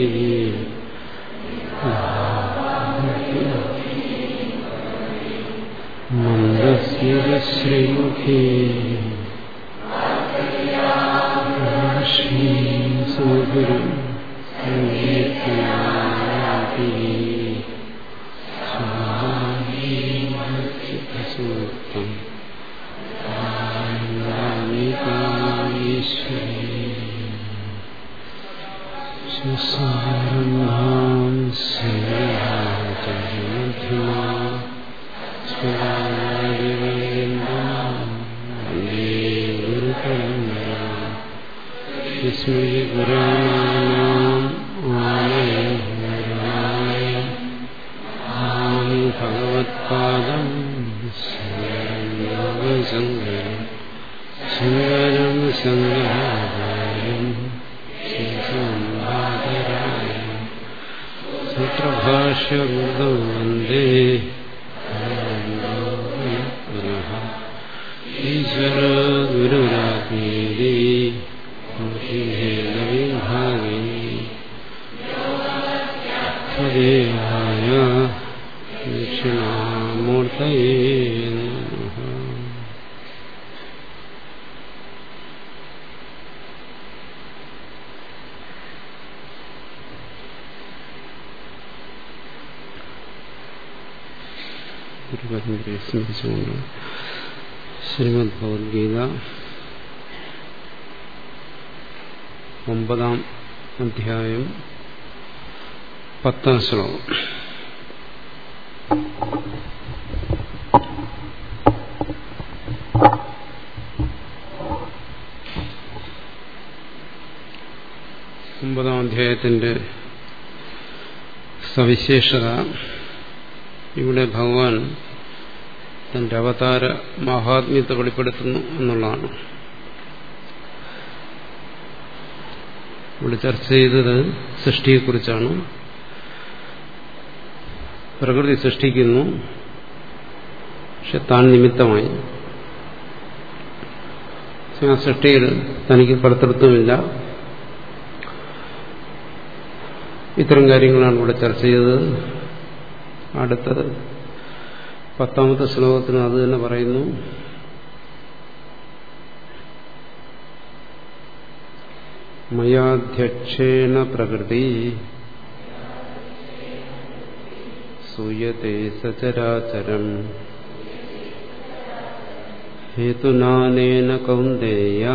മന്ദസ്മിതശ്രീമുഖേ ശ്രീസുഗുരു സംഗീതനാഥി സൂക്തം സുസാരം ഭഗവത്പാദം ശങ്കരം ശങ്കരം ശങ്കരം സൂത്രഭാഷ്യമൃതം വന്ദേ ഈശ്വര ഗുരുരാജ്ഞേരി ഭേദവിഭാഗി തദേവായ ദക്ഷിണാമൂർത്തയേ നമഃ ഗുരുപരമ്പരയെ സ്മരിച്ചുകൊണ്ട് ശ്രീമദ് ഭഗവത്ഗീത ഒമ്പതാം അധ്യായം പത്താം ശ്ലോകം ഒമ്പതാം അധ്യായത്തിന്റെ സവിശേഷത ഇവിടെ ഭഗവാൻ തന്റെ അവതാര മഹാത്മ്യത്തെ വെളിപ്പെടുത്തുന്നു എന്നുള്ളതാണ് ഇവിടെ ചർച്ച ചെയ്തത് സൃഷ്ടിയെക്കുറിച്ചാണ് പ്രകൃതി സൃഷ്ടിക്കുന്നു പക്ഷെ താൻ നിമിത്തമായി ആ സൃഷ്ടിയിൽ തനിക്ക് കർത്തൃത്വമില്ല ഇത്തരം കാര്യങ്ങളാണ് ഇവിടെ ചർച്ച ചെയ്തത് അടുത്തത് പത്താമത്തെ ശ്ലോകത്തിന് അത് തന്നെ പറയുന്നു മയാധ്യക്ഷേണ പ്രകൃതി സൂയത്തെ സചരാചരം ഹേതുനാനേന കൗന്ദേയ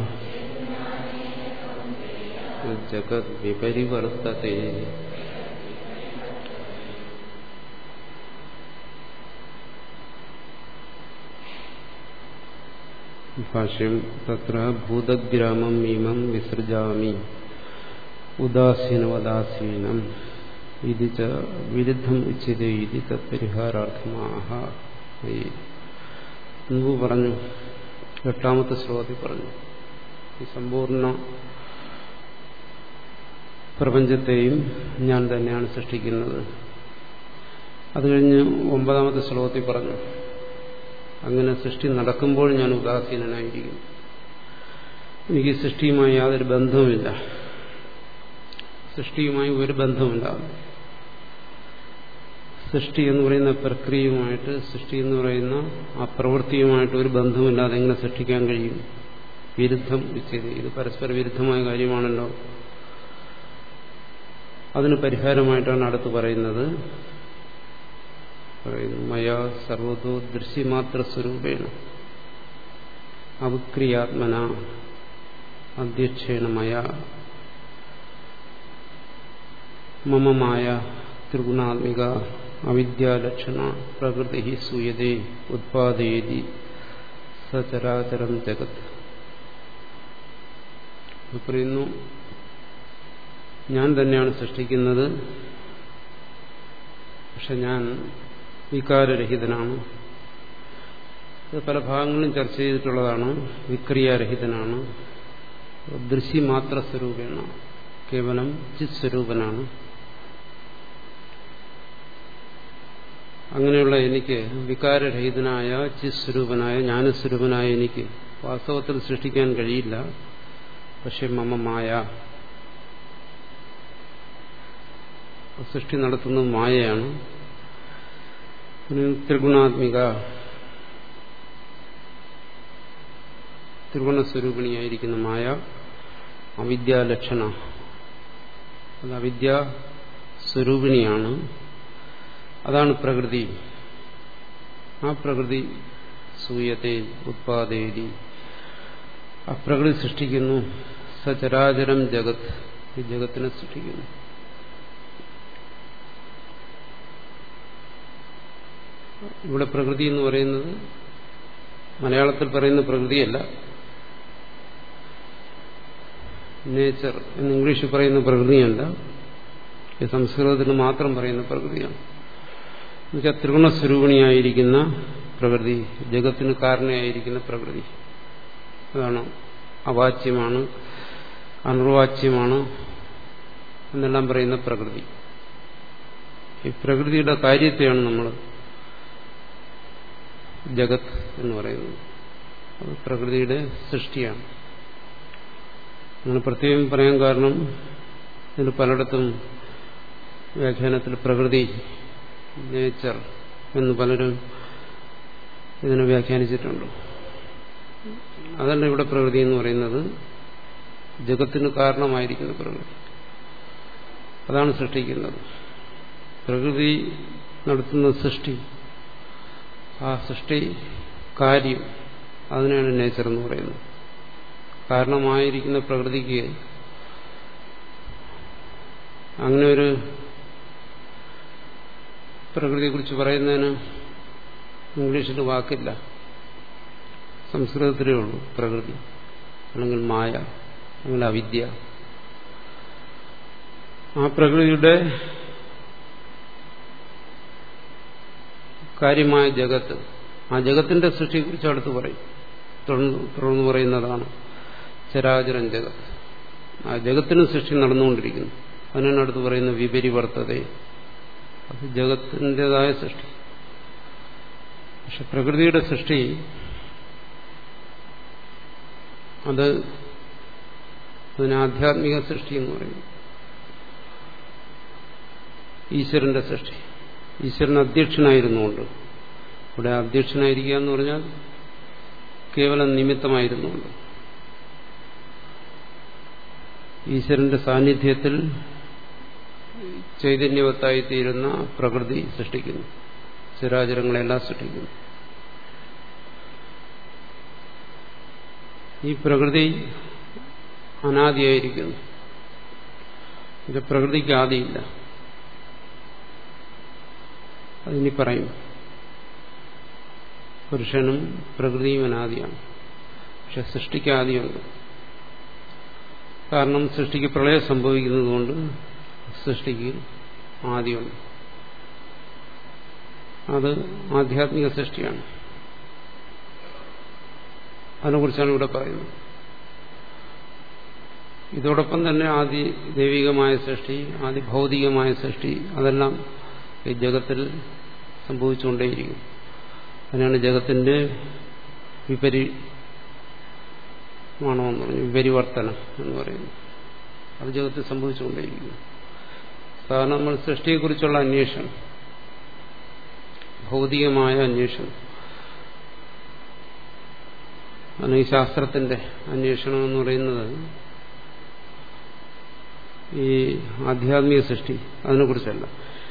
ജഗത് വിപരിവർത്തത്തെ ഭാഷ്യം തത്ര ഭൂതഗ്രാമം ഇമം വിസൃജാമി ഉദാസീനവദാസീനം ഇത് ച വിരുദ്ധം ഉച്ചതേ ഇത് തത്പരിഹാരാർത്ഥമാഹ മുമ്പ് പറഞ്ഞു എട്ടാമത്തെ ശ്ലോകത്തിൽ പറഞ്ഞു ഈ സമ്പൂർണ്ണ പ്രപഞ്ചത്തെയും ഞാൻ തന്നെയാണ് സൃഷ്ടിക്കുന്നത് അത് കഴിഞ്ഞ് ഒമ്പതാമത്തെ ശ്ലോകത്തിൽ പറഞ്ഞു അങ്ങനെ സൃഷ്ടി നടക്കുമ്പോൾ ഞാൻ ഉദാസീനനായിരിക്കും എനിക്ക് സൃഷ്ടിയുമായി യാതൊരു ബന്ധവുമില്ല സൃഷ്ടിയുമായി ഒരു ബന്ധമില്ല സൃഷ്ടി എന്ന് പറയുന്ന പ്രക്രിയയുമായിട്ട് സൃഷ്ടി എന്ന് പറയുന്ന ആ പ്രവൃത്തിയുമായിട്ട് ഒരു ബന്ധമില്ലാതെ എങ്ങനെ സൃഷ്ടിക്കാൻ കഴിയും വിരുദ്ധം ചെയ്ത് ഇത് പരസ്പര വിരുദ്ധമായ കാര്യമാണല്ലോ അതിന് പരിഹാരമായിട്ടാണ് അടുത്ത് പറയുന്നത് പറയുന്നു മയാ സർവതോ ദൃശ്യമാത്ര സ്വരൂപേണ അവിക്രിയാത്മന അധ്യക്ഷേണ മയ മമമായ ത്രിഗുണാത്മിക അവിദ്യാലക്ഷണ പ്രകൃതി സൂയതേ ഉത്പാദയതി സചരാചരം ജഗത് പറയുന്നു ഞാൻ തന്നെയാണ് സൃഷ്ടിക്കുന്നത് പക്ഷെ ഞാൻ വികാരരഹിതനാണ് ഇത് പല ഭാഗങ്ങളും ചർച്ച ചെയ്തിട്ടുള്ളതാണ് വിക്രിയാരഹിതനാണ് ദൃശ്യമാത്ര സ്വരൂപേണ കേവലം ചിത് സ്വരൂപനാണ് അങ്ങനെയുള്ള എനിക്ക് വികാരരഹിതനായ ചിത് സ്വരൂപനായ ജ്ഞാനസ്വരൂപനായ എനിക്ക് വാസ്തവത്തിൽ സൃഷ്ടിക്കാൻ കഴിയില്ല പക്ഷെ മമ മായ സൃഷ്ടി നടത്തുന്നത് മായയാണ് ത്രിഗുണാത്മിക ത്രിഗുണസ്വരൂപിണിയായിരിക്കുന്ന മായ അവിദ്യാലക്ഷണ അത് അവിദ്യാ സ്വരൂപിണിയാണ് അതാണ് പ്രകൃതി ആ പ്രകൃതി സൂയത്തെ ഉത്പാദേതി ആ പ്രകൃതി സൃഷ്ടിക്കുന്നു സചരാചരം ജഗത് ഈ ജഗത്തിനെ സൃഷ്ടിക്കുന്നു ഇവിടെ പ്രകൃതി എന്ന് പറയുന്നത് മലയാളത്തിൽ പറയുന്ന പ്രകൃതിയല്ല നേച്ചർ എന്ന് ഇംഗ്ലീഷിൽ പറയുന്ന പ്രകൃതിയല്ല ഈ സംസ്കൃതത്തിൽ മാത്രം പറയുന്ന പ്രകൃതിയാണ് എന്നുവെച്ചാൽ ത്രിഗുണസ്വരൂപിണിയായിരിക്കുന്ന പ്രകൃതി ജഗത്തിന് കാരണയായിരിക്കുന്ന പ്രകൃതി അതാണ് അവാച്യമാണ് അനിർവാച്യമാണ് എന്നെല്ലാം പറയുന്ന പ്രകൃതി ഈ പ്രകൃതിയുടെ കാര്യത്തെയാണ് നമ്മൾ ജഗത് എന്ന് പറയുന്നത് അത് പ്രകൃതിയുടെ സൃഷ്ടിയാണ് അങ്ങനെ പ്രത്യേകം പറയാൻ കാരണം ഇതിൽ പലയിടത്തും വ്യാഖ്യാനത്തിൽ പ്രകൃതി നേച്ചർ എന്ന് പലരും ഇതിനെ വ്യാഖ്യാനിച്ചിട്ടുണ്ട് അതല്ല ഇവിടെ പ്രകൃതി എന്ന് പറയുന്നത് ജഗത്തിന് കാരണമായിരിക്കുന്ന പ്രകൃതി അതാണ് സൃഷ്ടിക്കുന്നത് പ്രകൃതി നടത്തുന്ന സൃഷ്ടി ആ സൃഷ്ടി കാര്യം അതിനാണ് നേച്ചർ എന്ന് പറയുന്നത് കാരണമായിരിക്കുന്ന പ്രകൃതിക്ക് അങ്ങനെ ഒരു പ്രകൃതിയെക്കുറിച്ച് പറയുന്നതിന് ഇംഗ്ലീഷിൽ വാക്കില്ല സംസ്കൃതത്തിലേ ഉള്ളൂ പ്രകൃതി അല്ലെങ്കിൽ മായ അല്ലെങ്കിൽ അവിദ്യ ആ പ്രകൃതിയുടെ കാര്യമായ ജഗത്ത് ആ ജഗത്തിന്റെ സൃഷ്ടിയെക്കുറിച്ച് അടുത്ത് പറയും തുടർന്ന് തുടർന്ന് പറയുന്നതാണ് ചരാചരം ജഗത്ത് ആ ജഗത്തിന് സൃഷ്ടി നടന്നുകൊണ്ടിരിക്കുന്നു അതിനാണ് അടുത്ത് പറയുന്ന വിപരിവർത്തത അത് ജഗത്തിൻ്റെതായ സൃഷ്ടി പക്ഷെ പ്രകൃതിയുടെ സൃഷ്ടി അത് അതിന് ആധ്യാത്മിക സൃഷ്ടി എന്ന് പറയും ഈശ്വരന്റെ സൃഷ്ടി ഈശ്വരൻ അധ്യക്ഷനായിരുന്നുകൊണ്ട് ഇവിടെ അധ്യക്ഷനായിരിക്കുക എന്ന് പറഞ്ഞാൽ കേവലം നിമിത്തമായിരുന്നുകൊണ്ട് ഈശ്വരന്റെ സാന്നിധ്യത്തിൽ ചൈതന്യവത്തായിത്തീരുന്ന പ്രകൃതി സൃഷ്ടിക്കുന്നു ചരാചരങ്ങളെല്ലാം സൃഷ്ടിക്കുന്നു ഈ പ്രകൃതി അനാദിയായിരിക്കുന്നു ഇത് പ്രകൃതിക്ക് ആദിയില്ല അതിനി പറയും പുരുഷനും പ്രകൃതിയും അനാദിയാണ് പക്ഷെ സൃഷ്ടിക്ക് ആദിയുണ്ട് കാരണം സൃഷ്ടിക്ക് പ്രളയം സംഭവിക്കുന്നതുകൊണ്ട് സൃഷ്ടിക്ക് ആദിയുണ്ട് അത് ആധ്യാത്മിക സൃഷ്ടിയാണ് അതിനെക്കുറിച്ചാണ് ഇവിടെ പറയുന്നത് ഇതോടൊപ്പം തന്നെ ആദി ദൈവികമായ സൃഷ്ടി ആദി ഭൗതികമായ സൃഷ്ടി അതെല്ലാം ഈ ജഗത്തിൽ സംഭവിച്ചുകൊണ്ടേയിരിക്കും അതിനാണ് ജഗത്തിന്റെ വിപരി മാണമെന്ന് പറഞ്ഞു വിപരിവർത്തനം എന്ന് പറയുന്നു അത് ജഗത്തിൽ സംഭവിച്ചുകൊണ്ടേയിരിക്കുന്നു സാധാരണ നമ്മൾ സൃഷ്ടിയെക്കുറിച്ചുള്ള അന്വേഷണം ഭൗതികമായ അന്വേഷണം അല്ലെങ്കിൽ ശാസ്ത്രത്തിന്റെ അന്വേഷണം എന്ന് പറയുന്നത് ഈ ആധ്യാത്മിക സൃഷ്ടി അതിനെക്കുറിച്ചല്ല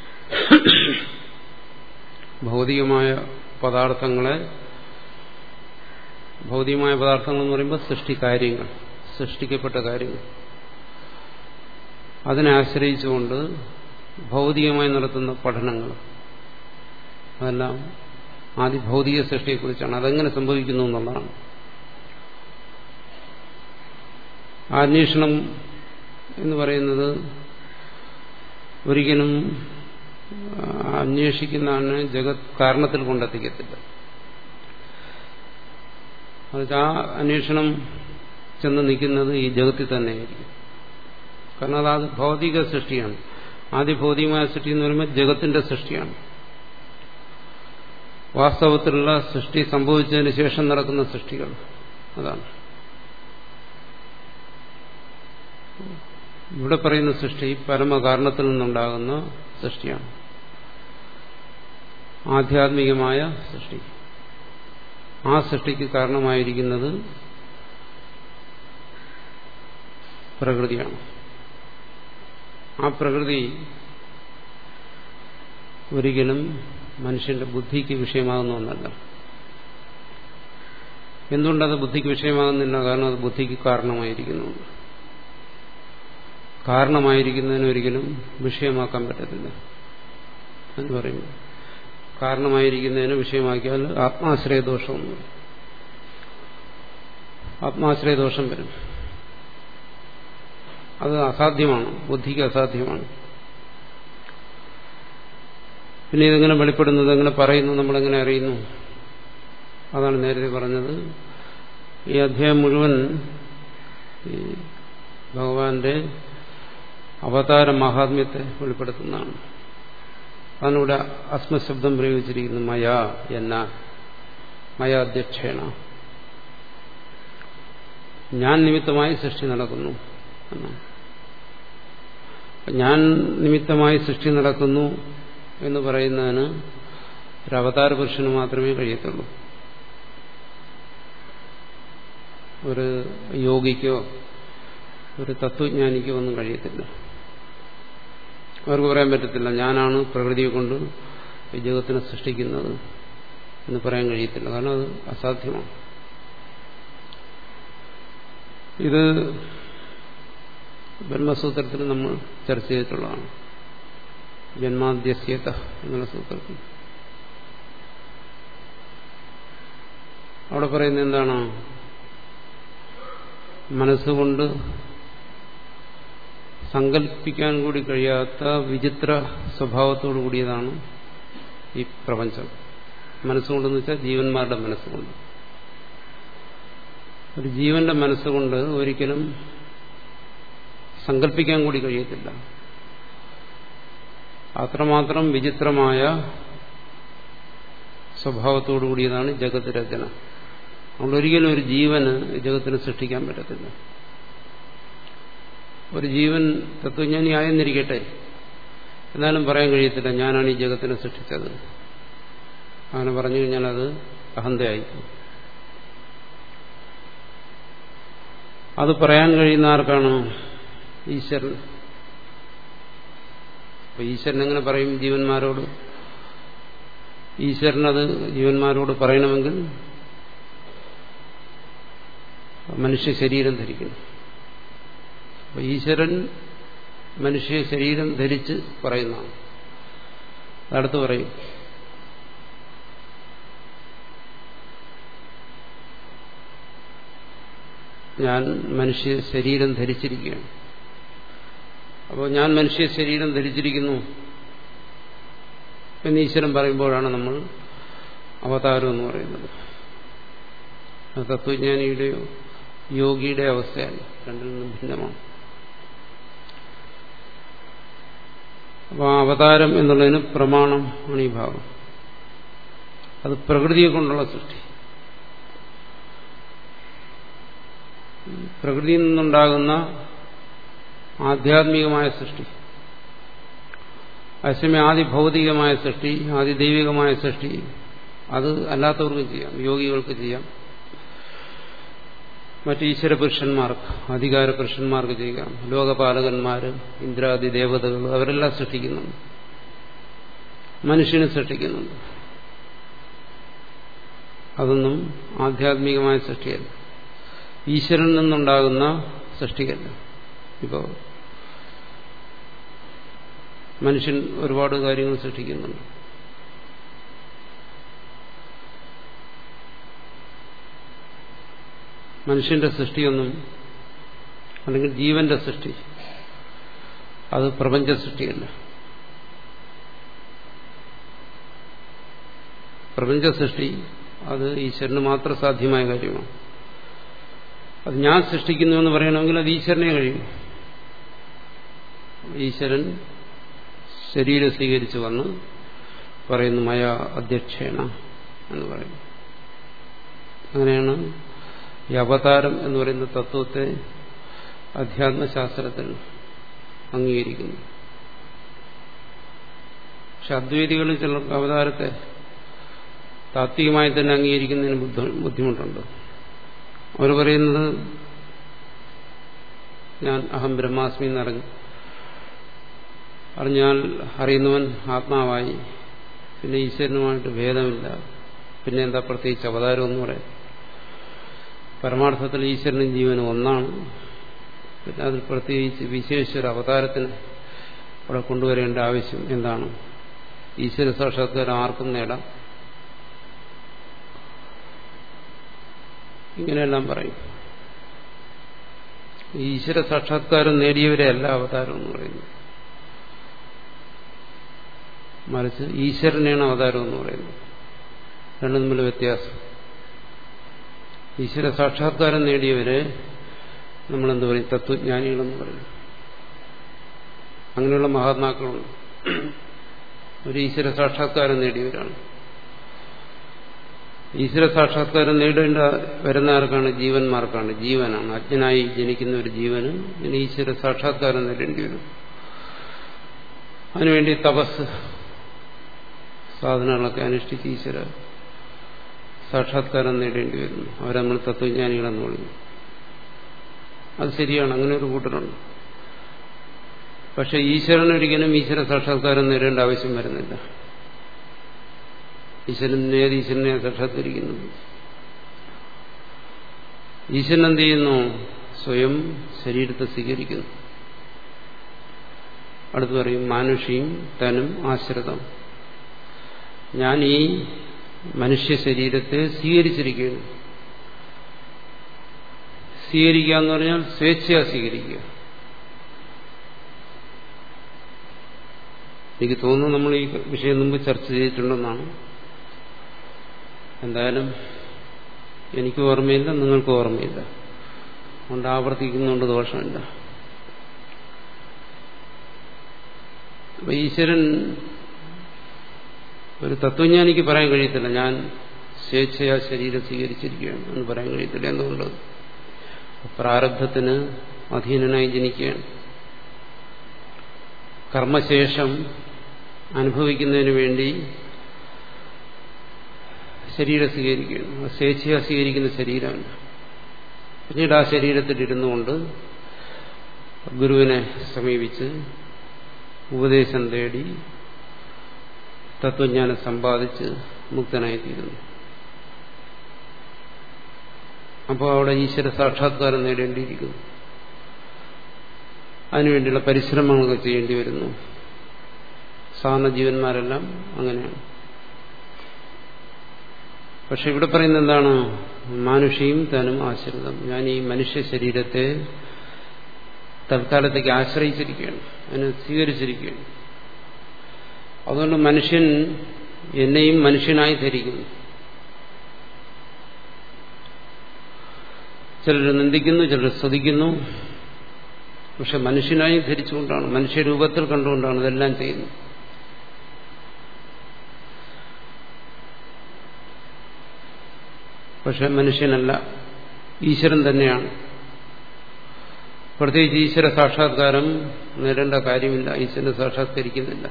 ഭൗതികമായ പദാർത്ഥങ്ങളെ ഭൗതികമായ പദാർത്ഥങ്ങൾ എന്ന് പറയുമ്പോൾ സൃഷ്ടികാര്യങ്ങൾ സൃഷ്ടിക്കപ്പെട്ട കാര്യങ്ങൾ അതിനെ ആശ്രയിച്ചുകൊണ്ട് ഭൗതികമായി നടത്തുന്ന പഠനങ്ങൾ അതെല്ലാം ആദ്യ ഭൗതിക സൃഷ്ടിയെക്കുറിച്ചാണ് അതെങ്ങനെ സംഭവിക്കുന്നു എന്നുള്ളതാണ് അന്വേഷണം എന്ന് പറയുന്നത് ഒരിക്കലും അന്വേഷിക്കുന്നതാണ് ജഗത് കാരണത്തിൽ കൊണ്ടെത്തിക്കത്തില്ല അത് ആ അന്വേഷണം ചെന്ന് നിൽക്കുന്നത് ഈ ജഗത്തിൽ തന്നെയായിരിക്കും കാരണം അത് ഭൗതിക സൃഷ്ടിയാണ് ആദ്യ ഭൗതികമായ സൃഷ്ടി എന്ന് പറയുമ്പോൾ ജഗത്തിന്റെ സൃഷ്ടിയാണ് വാസ്തവത്തിലുള്ള സൃഷ്ടി സംഭവിച്ചതിന് ശേഷം നടക്കുന്ന സൃഷ്ടികൾ അതാണ് ഇവിടെ പറയുന്ന സൃഷ്ടി പരമകാരണത്തിൽ നിന്നുണ്ടാകുന്ന സൃഷ്ടിയാണ് ആധ്യാത്മികമായ സൃഷ്ടി ആ സൃഷ്ടിക്ക് കാരണമായിരിക്കുന്നത് പ്രകൃതിയാണ് ആ പ്രകൃതി ഒരിക്കലും മനുഷ്യന്റെ ബുദ്ധിക്ക് വിഷയമാകുന്ന ഒന്നല്ല എന്തുകൊണ്ടത് ബുദ്ധിക്ക് വിഷയമാകുന്നില്ല കാരണം അത് ബുദ്ധിക്ക് കാരണമായിരിക്കുന്നുണ്ട് കാരണമായിരിക്കുന്നതിന് ഒരിക്കലും വിഷയമാക്കാൻ പറ്റത്തില്ല എന്ന് പറയുന്നു കാരണമായിരിക്കുന്നതിന് വിഷയമാക്കിയാൽ ആത്മാശ്രയദോഷം എന്ന് പറയും ആത്മാശ്രയദോഷം വരും അത് അസാധ്യമാണ് ബുദ്ധിക്ക് അസാധ്യമാണ് പിന്നെ ഇതെങ്ങനെ വെളിപ്പെടുന്നത് എങ്ങനെ പറയുന്നു നമ്മളെങ്ങനെ അറിയുന്നു അതാണ് നേരത്തെ പറഞ്ഞത് ഈ അധ്യായം മുഴുവൻ ഈ ഭഗവാന്റെ അവതാര മഹാത്മ്യത്തെ വെളിപ്പെടുത്തുന്നതാണ് അതാണ് ഇവിടെ അസ്മശബ്ദം പ്രയോഗിച്ചിരിക്കുന്നത് മയ എന്ന മയ അധ്യക്ഷേണ ഞാൻ നിമിത്തമായി സൃഷ്ടി നടക്കുന്നു എന്നാണ് ഞാൻ നിമിത്തമായി സൃഷ്ടി നടക്കുന്നു എന്ന് പറയുന്നതിന് ഒരു അവതാര പുരുഷന് മാത്രമേ കഴിയത്തുള്ളൂ ഒരു യോഗിക്കോ ഒരു തത്വജ്ഞാനിക്കോ ഒന്നും കഴിയത്തില്ല അവർക്ക് പറയാൻ പറ്റത്തില്ല ഞാനാണ് പ്രകൃതിയെ കൊണ്ട് ഈ ജഗത്തിനെ സൃഷ്ടിക്കുന്നത് എന്ന് പറയാൻ കഴിയത്തില്ല കാരണം അത് അസാധ്യമാണ് ഇത് ബ്രഹ്മസൂത്രത്തിൽ നമ്മൾ ചർച്ച ചെയ്തിട്ടുള്ളതാണ് ജന്മാദ്യസ്യത എന്നുള്ള സൂത്രത്തിൽ അവിടെ പറയുന്നത് എന്താണ് മനസ്സുകൊണ്ട് സങ്കല്പിക്കാൻ കൂടി കഴിയാത്ത വിചിത്ര സ്വഭാവത്തോടു കൂടിയതാണ് ഈ പ്രപഞ്ചം മനസ്സുകൊണ്ടെന്ന് വെച്ചാൽ ജീവന്മാരുടെ മനസ്സുകൊണ്ട് ഒരു ജീവന്റെ മനസ്സുകൊണ്ട് ഒരിക്കലും സങ്കല്പിക്കാൻ കൂടി കഴിയത്തില്ല അത്രമാത്രം വിചിത്രമായ സ്വഭാവത്തോടു കൂടിയതാണ് ജഗത് രചന അതുകൊണ്ട് ഒരിക്കലും ഒരു ജീവന് ജഗത്തിനെ സൃഷ്ടിക്കാൻ പറ്റത്തില്ല ഒരു ജീവൻ തത്വജ്ഞാനി ആയെന്നിരിക്കട്ടെ എന്നാലും പറയാൻ കഴിയത്തില്ല ഞാനാണ് ഈ ജഗത്തിനെ സൃഷ്ടിച്ചത് അങ്ങനെ പറഞ്ഞു കഴിഞ്ഞാൽ അത് അഹന്തയായിരിക്കും അത് പറയാൻ കഴിയുന്ന ആർക്കാണ് ഈശ്വരൻ അപ്പൊ ഈശ്വരൻ എങ്ങനെ പറയും ജീവന്മാരോട് ഈശ്വരനത് ജീവന്മാരോട് പറയണമെങ്കിൽ മനുഷ്യ ശരീരം ധരിക്കണം അപ്പൊ ഈശ്വരൻ മനുഷ്യ ശരീരം ധരിച്ച് പറയുന്നതാണ് അടുത്ത് പറയും ഞാൻ മനുഷ്യ ശരീരം ധരിച്ചിരിക്കുകയാണ് അപ്പോൾ ഞാൻ മനുഷ്യ ശരീരം ധരിച്ചിരിക്കുന്നു എന്ന് ഈശ്വരൻ പറയുമ്പോഴാണ് നമ്മൾ അവതാരം എന്ന് പറയുന്നത് തത്വജ്ഞാനിയുടെയോ യോഗിയുടെ അവസ്ഥയല്ല രണ്ടിൽ നിന്നും ഭിന്നമാണ് അപ്പോൾ ആ അവതാരം എന്നുള്ളതിന് പ്രമാണം ആണ് ഈ ഭാഗം അത് പ്രകൃതിയെ കൊണ്ടുള്ള സൃഷ്ടി പ്രകൃതിയിൽ നിന്നുണ്ടാകുന്ന ആധ്യാത്മികമായ സൃഷ്ടി അതേസമയം ആദി ഭൗതികമായ സൃഷ്ടി ആദി ദൈവികമായ സൃഷ്ടി അത് അല്ലാത്തവർക്കും ചെയ്യാം യോഗികൾക്ക് ചെയ്യാം മറ്റ് ഈശ്വര പുരുഷന്മാർക്ക് അധികാര പുരുഷന്മാർക്ക് ചെയ്യാം ലോകപാലകന്മാർ ഇന്ദ്രാദി ദേവതകൾ അവരെല്ലാം സൃഷ്ടിക്കുന്നുണ്ട് മനുഷ്യനെ സൃഷ്ടിക്കുന്നുണ്ട് അതൊന്നും ആധ്യാത്മികമായ സൃഷ്ടിയല്ല ഈശ്വരനിൽ നിന്നുണ്ടാകുന്ന സൃഷ്ടിയല്ല ഇപ്പോൾ മനുഷ്യൻ ഒരുപാട് കാര്യങ്ങൾ സൃഷ്ടിക്കുന്നുണ്ട് മനുഷ്യന്റെ സൃഷ്ടിയൊന്നും അല്ലെങ്കിൽ ജീവന്റെ സൃഷ്ടി അത് പ്രപഞ്ച സൃഷ്ടിയല്ല പ്രപഞ്ച സൃഷ്ടി അത് ഈശ്വരന് മാത്രം സാധ്യമായ കാര്യമാണ് അത് ഞാൻ സൃഷ്ടിക്കുന്നു എന്ന് പറയണമെങ്കിൽ അത് ഈശ്വരനെ കഴിയും ഈശ്വരൻ ശരീരം സ്വീകരിച്ചു വന്ന് പറയുന്നു മയ അധ്യക്ഷേണ എന്ന് പറയുന്നു അങ്ങനെയാണ് ഈ അവതാരം എന്ന് പറയുന്ന തത്വത്തെ അധ്യാത്മശാസ്ത്രത്തിൽ അംഗീകരിക്കുന്നു പക്ഷെ അദ്വൈതികളിൽ ചിലർക്ക് അവതാരത്തെ താത്വികമായി തന്നെ അംഗീകരിക്കുന്നതിന് ബുദ്ധിമുട്ടുണ്ട് അവർ പറയുന്നത് ഞാൻ അഹം ബ്രഹ്മാസ്മി എന്നറിഞ്ഞു അറിഞ്ഞാൽ അറിയുന്നവൻ ആത്മാവായി പിന്നെ ഈശ്വരനുമായിട്ട് ഭേദമില്ല പിന്നെ എന്താ പ്രത്യേകിച്ച് അവതാരം എന്ന് പറയാം പരമാർത്ഥത്തിൽ ഈശ്വരനും ജീവനും ഒന്നാണ് പിന്നെ അതിൽ പ്രത്യേകിച്ച് വിശേഷ അവതാരത്തിന് അവിടെ കൊണ്ടുവരേണ്ട ആവശ്യം എന്താണ് ഈശ്വര സാക്ഷാത്കാരം ആർക്കും നേടാം ഇങ്ങനെയെല്ലാം പറയും ഈശ്വര സാക്ഷാത്കാരം നേടിയവരെ അല്ല അവതാരം എന്ന് പറയുന്നത് മറിച്ച് ഈശ്വരനെയാണ് അവതാരം എന്ന് പറയുന്നത് രണ്ടും തമ്മിൽ വ്യത്യാസം ഈശ്വര സാക്ഷാത്കാരം നേടിയവരെ നമ്മളെന്ത് പറയും തത്വജ്ഞാനികളെന്ന് പറയും അങ്ങനെയുള്ള മഹാത്മാക്കളുണ്ട് ഒരു ഈശ്വര സാക്ഷാത്കാരം നേടിയവരാണ് ഈശ്വര സാക്ഷാത്കാരം നേടേണ്ട വരുന്ന ആർക്കാണ് ജീവന്മാർക്കാണ് ജീവനാണ് അജ്ഞനായി ജനിക്കുന്ന ഒരു ജീവന് ഇതിന് ഈശ്വര സാക്ഷാത്കാരം നേടേണ്ടി വരും അതിനുവേണ്ടി തപസ് സാധനങ്ങളൊക്കെ അനുഷ്ഠിച്ച് ഈശ്വര സാക്ഷാത്കാരം നേടേണ്ടി വരുന്നു അവരെ നമ്മൾ തത്വജ്ഞാനികളെന്ന് വിളിക്കുന്നു അത് ശരിയാണ് അങ്ങനെ ഒരു കൂട്ടരുണ്ട് പക്ഷെ ഈശ്വരൻ ഒരിക്കലും ഈശ്വര സാക്ഷാത്കാരം നേടേണ്ട ആവശ്യം വരുന്നില്ല ഈശ്വരൻ ഏത് ഈശ്വരനെ സാക്ഷാത്കരിക്കുന്നത് ഈശ്വരൻ എന്ത് ചെയ്യുന്നു സ്വയം ശരീരത്തെ സ്വീകരിക്കുന്നു അടുത്ത് പറയും മാനുഷിയും തനും ആശ്രിതം ഞാൻ ഈ മനുഷ്യ ശരീരത്തെ സ്വീകരിച്ചിരിക്കുകയാണ് സ്വീകരിക്കുക എന്ന് പറഞ്ഞാൽ സ്വേച്ഛയാ സ്വീകരിക്കുക എനിക്ക് തോന്നുന്നു നമ്മൾ ഈ വിഷയം മുമ്പ് ചർച്ച ചെയ്തിട്ടുണ്ടെന്നാണ് എന്തായാലും എനിക്ക് ഓർമ്മയില്ല നിങ്ങൾക്ക് ഓർമ്മയില്ല അതുകൊണ്ട് ആവർത്തിക്കുന്നുണ്ട് ദോഷമില്ല അപ്പൊ ഈശ്വരൻ ഒരു തത്വജ്ഞാനിക്ക് പറയാൻ കഴിയത്തില്ല ഞാൻ സ്വേച്ഛയാ ശരീരം സ്വീകരിച്ചിരിക്കുകയാണ് എന്ന് പറയാൻ കഴിയത്തില്ല എന്തുകൊണ്ട് പ്രാരബ്ധത്തിന് അധീനനായി ജനിക്കുകയാണ് കർമ്മശേഷം അനുഭവിക്കുന്നതിന് വേണ്ടി ശരീരം സ്വീകരിക്കുകയാണ് സ്വേച്ഛയാ സ്വീകരിക്കുന്ന ശരീരമല്ല പിന്നീട് ആ ശരീരത്തിൽ കൊണ്ട് ഗുരുവിനെ സമീപിച്ച് ഉപദേശം തേടി തത്വജ്ഞാനം സമ്പാദിച്ച് മുക്തനായിത്തീരുന്നു അപ്പോൾ അവിടെ ഈശ്വര സാക്ഷാത്കാരം നേടേണ്ടിയിരിക്കുന്നു അതിനുവേണ്ടിയുള്ള പരിശ്രമങ്ങളൊക്കെ ചെയ്യേണ്ടി വരുന്നു സാധാരണ ജീവന്മാരെല്ലാം അങ്ങനെയാണ് പക്ഷെ ഇവിടെ പറയുന്നത് എന്താണ് മാനുഷിയും തനും ആശ്രിതം ഞാൻ ഈ മനുഷ്യ ശരീരത്തെ തൽക്കാലത്തേക്ക് ആശ്രയിച്ചിരിക്കുകയാണ് അതിനെ സ്വീകരിച്ചിരിക്കുകയാണ് അതുകൊണ്ട് മനുഷ്യൻ എന്നെയും മനുഷ്യനായി ധരിക്കുന്നു ചിലർ നിന്ദിക്കുന്നു ചിലർ സ്തുതിക്കുന്നു പക്ഷെ മനുഷ്യനായി ധരിച്ചുകൊണ്ടാണ് മനുഷ്യരൂപത്തിൽ കണ്ടുകൊണ്ടാണ് ഇതെല്ലാം ചെയ്യുന്നത് പക്ഷെ മനുഷ്യനല്ല ഈശ്വരൻ തന്നെയാണ് പ്രത്യേകിച്ച് ഈശ്വര സാക്ഷാത്കാരം നേടേണ്ട കാര്യമില്ല ഈശ്വരനെ സാക്ഷാത്കരിക്കുന്നില്ല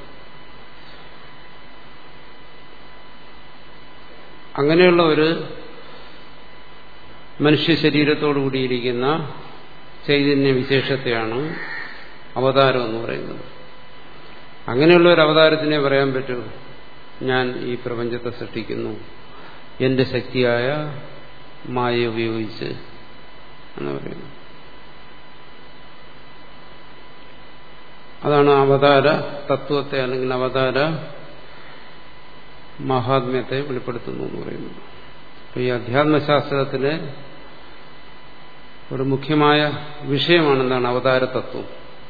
അങ്ങനെയുള്ള ഒരു മനുഷ്യ ശരീരത്തോടുകൂടിയിരിക്കുന്ന ചൈതന്യ വിശേഷത്തെയാണ് അവതാരം എന്ന് പറയുന്നത് അങ്ങനെയുള്ള ഒരു അവതാരത്തിനെ പറയാൻ പറ്റൂ ഞാൻ ഈ പ്രപഞ്ചത്തെ സൃഷ്ടിക്കുന്നു എന്റെ ശക്തിയായ മായ ഉപയോഗിച്ച് എന്ന് പറയുന്നു അതാണ് അവതാര തത്വത്തെ അല്ലെങ്കിൽ അവതാര മഹാത്മ്യത്തെ വെളിപ്പെടുത്തുന്നു എന്ന് പറയുന്നത് അപ്പൊ ഈ അധ്യാത്മശാസ്ത്രത്തിലെ ഒരു മുഖ്യമായ വിഷയമാണ് എന്താണ് അവതാര തത്വം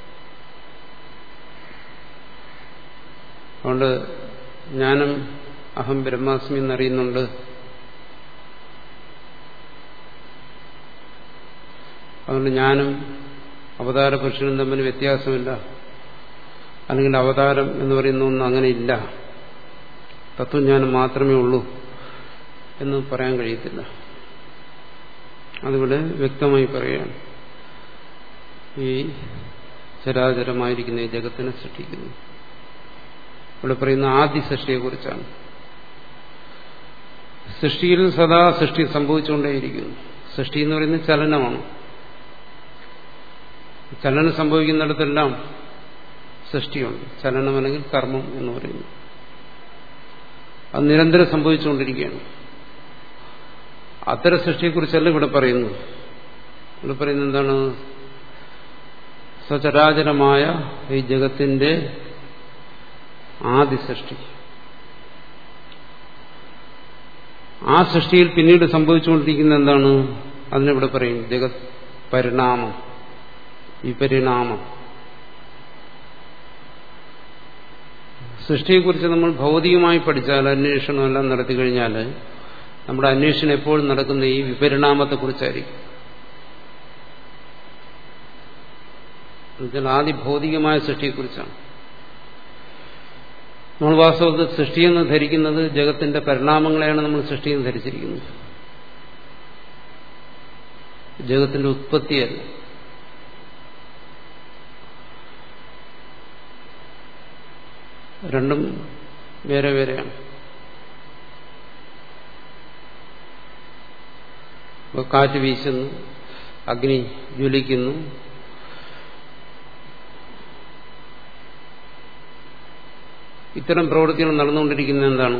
അതുകൊണ്ട് ജ്ഞാനം അഹം ബ്രഹ്മാസ്മി എന്നറിയുന്നുണ്ട് അതുകൊണ്ട് ഞാനും അവതാര പുരുഷനും തമ്മിൽ വ്യത്യാസമില്ല അല്ലെങ്കിൽ അവതാരം എന്ന് പറയുന്ന ഒന്നും അങ്ങനെ ഇല്ല തത്വജ്ഞാനം മാത്രമേ ഉള്ളൂ എന്ന് പറയാൻ കഴിയത്തില്ല അതിവിടെ വ്യക്തമായി പറയുകയാണ് ഈ ചരാചരമായിരിക്കുന്ന ഈ ജഗത്തിനെ സൃഷ്ടിക്കുന്നു ഇവിടെ പറയുന്ന ആദ്യ സൃഷ്ടിയെക്കുറിച്ചാണ് സൃഷ്ടിയിൽ സദാ സൃഷ്ടി സംഭവിച്ചുകൊണ്ടേയിരിക്കുന്നു സൃഷ്ടി എന്ന് പറയുന്നത് ചലനമാണ് ചലനം സംഭവിക്കുന്നിടത്തെല്ലാം സൃഷ്ടിയുണ്ട് ചലനം അല്ലെങ്കിൽ കർമ്മം എന്ന് പറയുന്നു അത് നിരന്തരം സംഭവിച്ചുകൊണ്ടിരിക്കുകയാണ് അത്തരം സൃഷ്ടിയെക്കുറിച്ചല്ല ഇവിടെ പറയുന്നു ഇവിടെ പറയുന്നത് എന്താണ് സചരാചരമായ ഈ ജഗത്തിന്റെ ആദ്യ സൃഷ്ടി ആ സൃഷ്ടിയിൽ പിന്നീട് സംഭവിച്ചുകൊണ്ടിരിക്കുന്ന എന്താണ് അതിനിവിടെ പറയും ജഗത് പരിണാമം വിപരിണാമം സൃഷ്ടിയെക്കുറിച്ച് നമ്മൾ ഭൗതികമായി പഠിച്ചാൽ അന്വേഷണം എല്ലാം നടത്തി കഴിഞ്ഞാൽ നമ്മുടെ അന്വേഷണം എപ്പോഴും നടക്കുന്ന ഈ വിപരിണാമത്തെക്കുറിച്ചായിരിക്കും എന്നുവെച്ചാൽ ആദ്യ ഭൗതികമായ സൃഷ്ടിയെക്കുറിച്ചാണ് നമ്മൾ വാസ്തവത്തിൽ സൃഷ്ടിയെന്ന് ധരിക്കുന്നത് ജഗത്തിന്റെ പരിണാമങ്ങളെയാണ് നമ്മൾ സൃഷ്ടിയെന്ന് ധരിച്ചിരിക്കുന്നത് ജഗത്തിന്റെ ഉത്പത്തിയല്ല രണ്ടും വേറെ വേറെയാണ് ഇപ്പോൾ കാറ്റ് വീശുന്നു അഗ്നി ജ്വലിക്കുന്നു ഇത്തരം പ്രവൃത്തികൾ നടന്നുകൊണ്ടിരിക്കുന്നത് എന്താണ്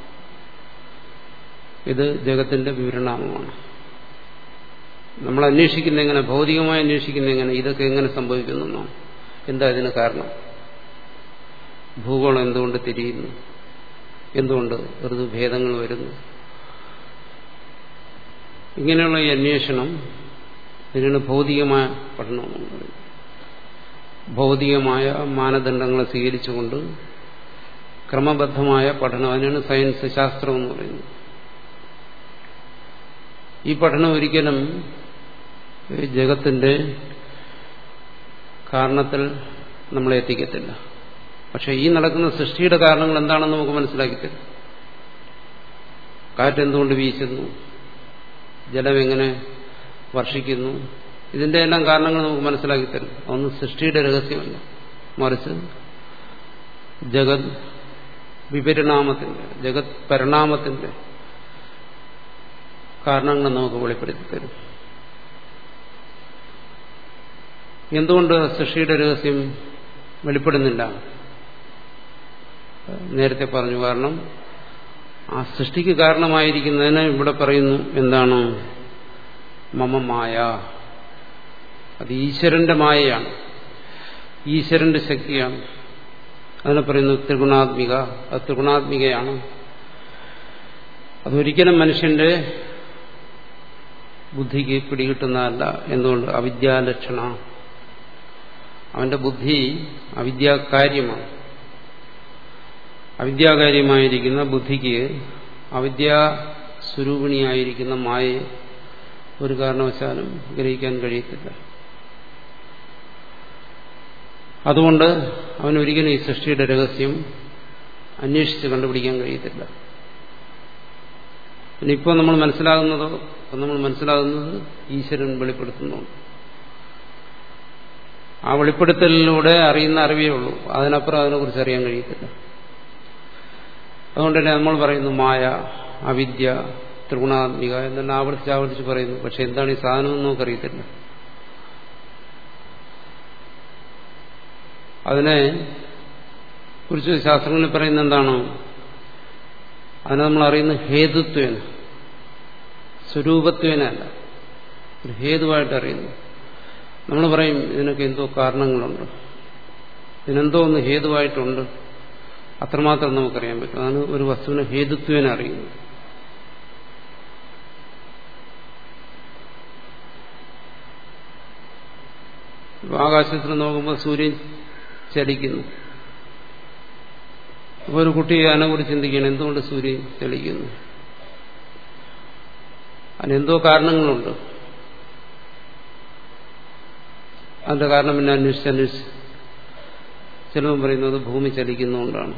ഇത് ജഗത്തിന്റെ വിവരണാമമാണ് നമ്മൾ അന്വേഷിക്കുന്ന എങ്ങനെ ഭൗതികമായി അന്വേഷിക്കുന്ന എങ്ങനെ ഇതൊക്കെ എങ്ങനെ സംഭവിക്കുന്നു എന്താ ഇതിന് കാരണം ഭൂഗോളം എന്തുകൊണ്ട് തിരിയുന്നു എന്തുകൊണ്ട് ഋതുഭേദങ്ങൾ വരുന്നു ഇങ്ങനെയുള്ള ഈ അന്വേഷണം ഇതിനാണ് ഭൗതികമായ പഠനം എന്ന് പറയുന്നത് ഭൗതികമായ മാനദണ്ഡങ്ങളെ സ്വീകരിച്ചുകൊണ്ട് ക്രമബദ്ധമായ പഠനം അതിനാണ് സയൻസ് ശാസ്ത്രം എന്ന് പറയുന്നത് ഈ പഠനം ഒരിക്കലും ജഗത്തിന്റെ കാരണത്തിൽ നമ്മളെ എത്തിക്കത്തില്ല പക്ഷെ ഈ നടക്കുന്ന സൃഷ്ടിയുടെ കാരണങ്ങൾ എന്താണെന്ന് നമുക്ക് മനസ്സിലാക്കി തരും കാറ്റെന്തുകൊണ്ട് വീശുന്നു ജലം എങ്ങനെ വർഷിക്കുന്നു ഇതിന്റെ എല്ലാം കാരണങ്ങൾ നമുക്ക് മനസ്സിലാക്കി തരും അതൊന്നും സൃഷ്ടിയുടെ രഹസ്യമല്ല മറിച്ച് ജഗത് വിപരിണാമത്തിന്റെ ജഗത് പരിണാമത്തിന്റെ കാരണങ്ങൾ നമുക്ക് വെളിപ്പെടുത്തി തരും എന്തുകൊണ്ട് സൃഷ്ടിയുടെ രഹസ്യം വെളിപ്പെടുന്നില്ല നേരത്തെ പറഞ്ഞു കാരണം ആ സൃഷ്ടിക്ക് കാരണമായിരിക്കുന്നതിന് ഇവിടെ പറയുന്നു എന്താണ് മമമായ അത് ഈശ്വരന്റെ മായയാണ് ഈശ്വരന്റെ ശക്തിയാണ് അതിനെ പറയുന്നു ത്രിഗുണാത്മിക അത് ത്രിഗുണാത്മികയാണ് അതൊരിക്കലും മനുഷ്യന്റെ ബുദ്ധിക്ക് പിടികിട്ടുന്നതല്ല എന്തുകൊണ്ട് അവിദ്യാലക്ഷണ അവന്റെ ബുദ്ധി അവിദ്യാകാര്യമാണ് അവിദ്യാകാര്യമായിരിക്കുന്ന ബുദ്ധിക്ക് അവിദ്യാസ്വരൂപിണിയായിരിക്കുന്ന മായയെ ഒരു കാരണവശാലും ഗ്രഹിക്കാൻ കഴിയത്തില്ല അതുകൊണ്ട് അവനൊരിക്കലും ഈ സൃഷ്ടിയുടെ രഹസ്യം അന്വേഷിച്ച് കണ്ടുപിടിക്കാൻ കഴിയത്തില്ല പിന്നെ ഇപ്പോൾ നമ്മൾ മനസ്സിലാകുന്നതോ ഇപ്പം നമ്മൾ മനസ്സിലാകുന്നത് ഈശ്വരൻ വെളിപ്പെടുത്തുന്നുണ്ട് ആ വെളിപ്പെടുത്തലിലൂടെ അറിയുന്ന അറിവേ ഉള്ളൂ അതിനപ്പുറം അതിനെക്കുറിച്ച് അറിയാൻ കഴിയത്തില്ല അതുകൊണ്ട് തന്നെ നമ്മൾ പറയുന്നു മായ അവിദ്യ ത്രിഗുണാത്മിക എന്നെല്ലാം ആവർത്തിച്ച് ആവർത്തിച്ച് പറയുന്നു പക്ഷെ എന്താണ് ഈ സാധനം എന്ന് നമുക്കറിയത്തില്ല അതിനെ കുറിച്ച് ശാസ്ത്രങ്ങളിൽ പറയുന്നത് എന്താണ് അതിനെ നമ്മൾ അറിയുന്ന ഹേതുത്വേന സ്വരൂപത്വേനല്ല ഒരു ഹേതുവായിട്ട് അറിയുന്നു നമ്മൾ പറയും ഇതിനൊക്കെ എന്തോ കാരണങ്ങളുണ്ട് ഇതിനെന്തോ ഒന്ന് ഹേതുവായിട്ടുണ്ട് അത്രമാത്രം നമുക്കറിയാൻ പറ്റും അതാണ് ഒരു വസ്തുവിനെ ഹേതുത്വേന അറിയുന്നത് ആകാശത്തിൽ നോക്കുമ്പോൾ സൂര്യൻ ചലിക്കുന്നു അപ്പോൾ ഒരു കുട്ടി അതിനെക്കുറിച്ച് ചിന്തിക്കണം എന്തുകൊണ്ട് സൂര്യൻ ചലിക്കുന്നു അതിനെന്തോ കാരണങ്ങളുണ്ട് അതിന്റെ കാരണം പിന്നെ അന്വേഷിച്ച് അന്വേഷിച്ച് ചിലവും പറയുന്നത് ഭൂമി ചലിക്കുന്നതുകൊണ്ടാണ്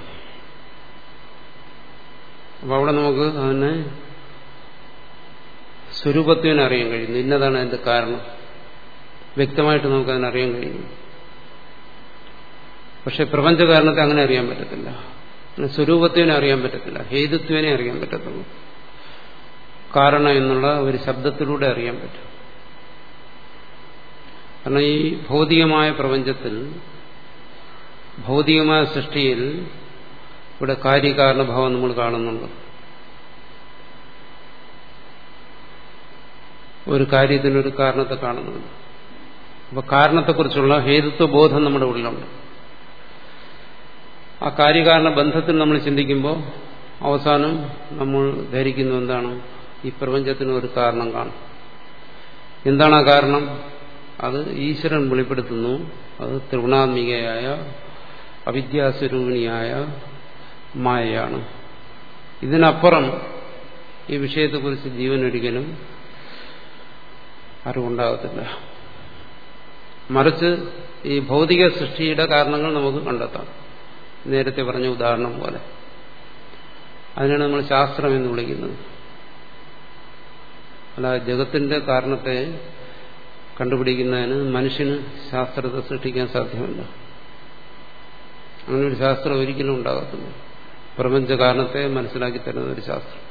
അപ്പോൾ അവിടെ നമുക്ക് അതിനെ സ്വരൂപത്വനെ അറിയാൻ കഴിയുന്നു ഇന്നതാണ് അതിന്റെ കാരണം വ്യക്തമായിട്ട് നമുക്ക് അതിനറിയാൻ കഴിയുന്നു പക്ഷെ പ്രപഞ്ചകാരണത്തെ അങ്ങനെ അറിയാൻ പറ്റത്തില്ല സ്വരൂപത്വനെ അറിയാൻ പറ്റത്തില്ല ഹേതുത്വനെ അറിയാൻ പറ്റത്തുള്ളൂ കാരണം എന്നുള്ള ഒരു ശബ്ദത്തിലൂടെ അറിയാൻ പറ്റും കാരണം ഈ ഭൗതികമായ പ്രപഞ്ചത്തിൽ ഭൗതികമായ സൃഷ്ടിയിൽ ഇവിടെ കാര്യകാരണഭാവം നമ്മൾ കാണുന്നുണ്ട് ഒരു കാര്യത്തിനൊരു കാരണത്തെ കാണുന്നുണ്ട് അപ്പൊ കാരണത്തെക്കുറിച്ചുള്ള ഹേതുത്വ ബോധം നമ്മുടെ ഉള്ളിലുണ്ട് ആ കാര്യകാരണ ബന്ധത്തിൽ നമ്മൾ ചിന്തിക്കുമ്പോൾ അവസാനം നമ്മൾ ധരിക്കുന്നു എന്താണ് ഈ പ്രപഞ്ചത്തിന് ഒരു കാരണം കാണും എന്താണ് ആ കാരണം അത് ഈശ്വരൻ വെളിപ്പെടുത്തുന്നു അത് ത്രിഗുണാത്മികയായ അവിദ്യാസ്വരൂപിണിയായ മായയാണ് ഇതിനപ്പുറം ഈ വിഷയത്തെക്കുറിച്ച് ജീവനൊരിക്കലും അറിവുണ്ടാകത്തില്ല മറിച്ച് ഈ ഭൗതിക സൃഷ്ടിയുടെ കാരണങ്ങൾ നമുക്ക് കണ്ടെത്താം നേരത്തെ പറഞ്ഞ ഉദാഹരണം പോലെ അതിനാണ് നമ്മൾ ശാസ്ത്രം എന്ന് വിളിക്കുന്നത് അല്ല ജഗത്തിന്റെ കാരണത്തെ കണ്ടുപിടിക്കുന്നതിന് മനുഷ്യന് ശാസ്ത്രത്തെ സൃഷ്ടിക്കാൻ സാധ്യമല്ല അങ്ങനെ ഒരു ശാസ്ത്രം ഒരിക്കലും ഉണ്ടാകത്തില്ല പ്രപഞ്ച കാരണത്തെ മനസ്സിലാക്കി തരുന്ന ഒരു ശാസ്ത്രം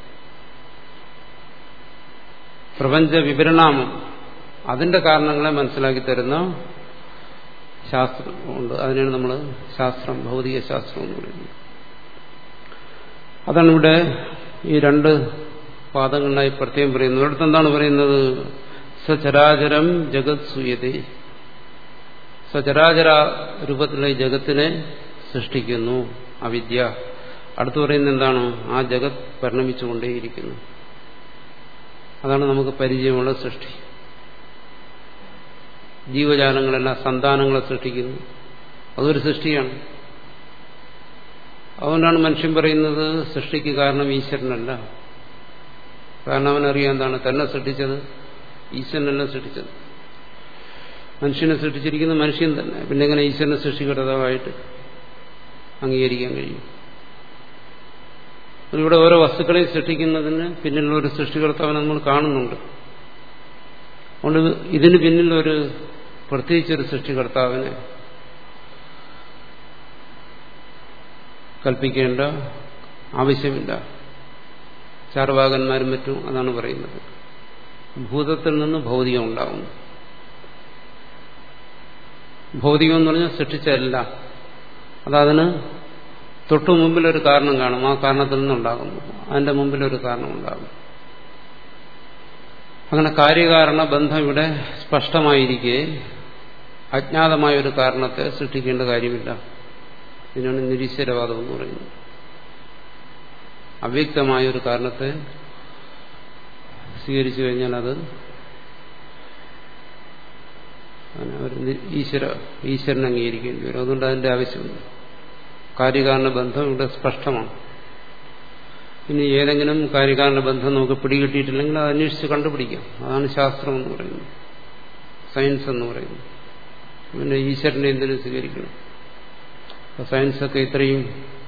പ്രപഞ്ച വിവരണാമം അതിന്റെ കാരണങ്ങളെ മനസ്സിലാക്കി തരുന്ന ശാസ്ത്രം ഉണ്ട് അതിനാണ് നമ്മൾ ശാസ്ത്രം ഭൗതിക ശാസ്ത്രം എന്ന് പറയുന്നത് അതാണ് ഇവിടെ ഈ രണ്ട് പാദങ്ങളിലായി പ്രത്യേകം പറയുന്നത് ഇവിടുത്തെ എന്താണ് പറയുന്നത് സചരാചരം ജഗത് സൂയതേ സചരാചര രൂപത്തിലുള്ള ഈ ജഗത്തിനെ സൃഷ്ടിക്കുന്നു അവിദ്യ അടുത്തു പറയുന്നത് എന്താണ് ആ ജഗത് പരിണമിച്ചുകൊണ്ടേയിരിക്കുന്നു അതാണ് നമുക്ക് പരിചയമുള്ള സൃഷ്ടി ജീവജാലങ്ങളെല്ലാം സന്താനങ്ങളെ സൃഷ്ടിക്കുന്നു അതൊരു സൃഷ്ടിയാണ് അതുകൊണ്ടാണ് മനുഷ്യൻ പറയുന്നത് സൃഷ്ടിക്ക് കാരണം ഈശ്വരനല്ല കാരണം അവനറിയാൻ എന്താണ് തന്നെ സൃഷ്ടിച്ചത് ഈശ്വരനല്ല സൃഷ്ടിച്ചത് മനുഷ്യനെ സൃഷ്ടിച്ചിരിക്കുന്ന മനുഷ്യൻ തന്നെ പിന്നെ എങ്ങനെ ഈശ്വരനെ സൃഷ്ടികർത്താവായിട്ട് അംഗീകരിക്കാൻ കഴിയും ഇവിടെ ഓരോ വസ്തുക്കളെയും സൃഷ്ടിക്കുന്നതിന് പിന്നിലുള്ള ഒരു സൃഷ്ടികർത്താവിനെ നമ്മൾ കാണുന്നുണ്ട് അതുകൊണ്ട് ഇതിന് പിന്നിൽ ഒരു പ്രത്യേകിച്ചൊരു സൃഷ്ടികർത്താവിനെ കൽപ്പിക്കേണ്ട ആവശ്യമില്ല ചാർവാകന്മാരും മറ്റും അതാണ് പറയുന്നത് ഭൂതത്തിൽ നിന്ന് ഭൗതികം ഉണ്ടാകുന്നു ഭൗതികം എന്ന് പറഞ്ഞാൽ സൃഷ്ടിച്ചല്ല അതതിന് തൊട്ടു മുമ്പിലൊരു കാരണം കാണും ആ കാരണത്തിൽ നിന്നുണ്ടാകുന്നു അതിന്റെ മുമ്പിലൊരു കാരണം ഉണ്ടാകും അങ്ങനെ കാര്യകാരണ ബന്ധം ഇവിടെ സ്പഷ്ടമായിരിക്കെ അജ്ഞാതമായ ഒരു കാരണത്തെ സൃഷ്ടിക്കേണ്ട കാര്യമില്ല ഇതിനാണ് നിരീശ്വരവാദം എന്ന് പറയുന്നത് അവ്യക്തമായ ഒരു കാരണത്തെ സ്വീകരിച്ചു കഴിഞ്ഞാൽ അത് ഈശ്വര ഈശ്വരൻ അംഗീകരിക്കേണ്ടി വരും അതുകൊണ്ട് അതിന്റെ ആവശ്യമില്ല കാര്യകാരണ ബന്ധം ഇവിടെ സ്പഷ്ടമാണ് ഇനി ഏതെങ്കിലും കാര്യകാരണ ബന്ധം നമുക്ക് പിടികിട്ടിയിട്ടില്ലെങ്കിൽ അത് അന്വേഷിച്ച് കണ്ടുപിടിക്കാം അതാണ് ശാസ്ത്രം എന്ന് പറയുന്നത് സയൻസ് എന്ന് പറയുന്നത് പിന്നെ ഈശ്വരനെ എന്തിനും സ്വീകരിക്കണം സയൻസൊക്കെ ഇത്രയും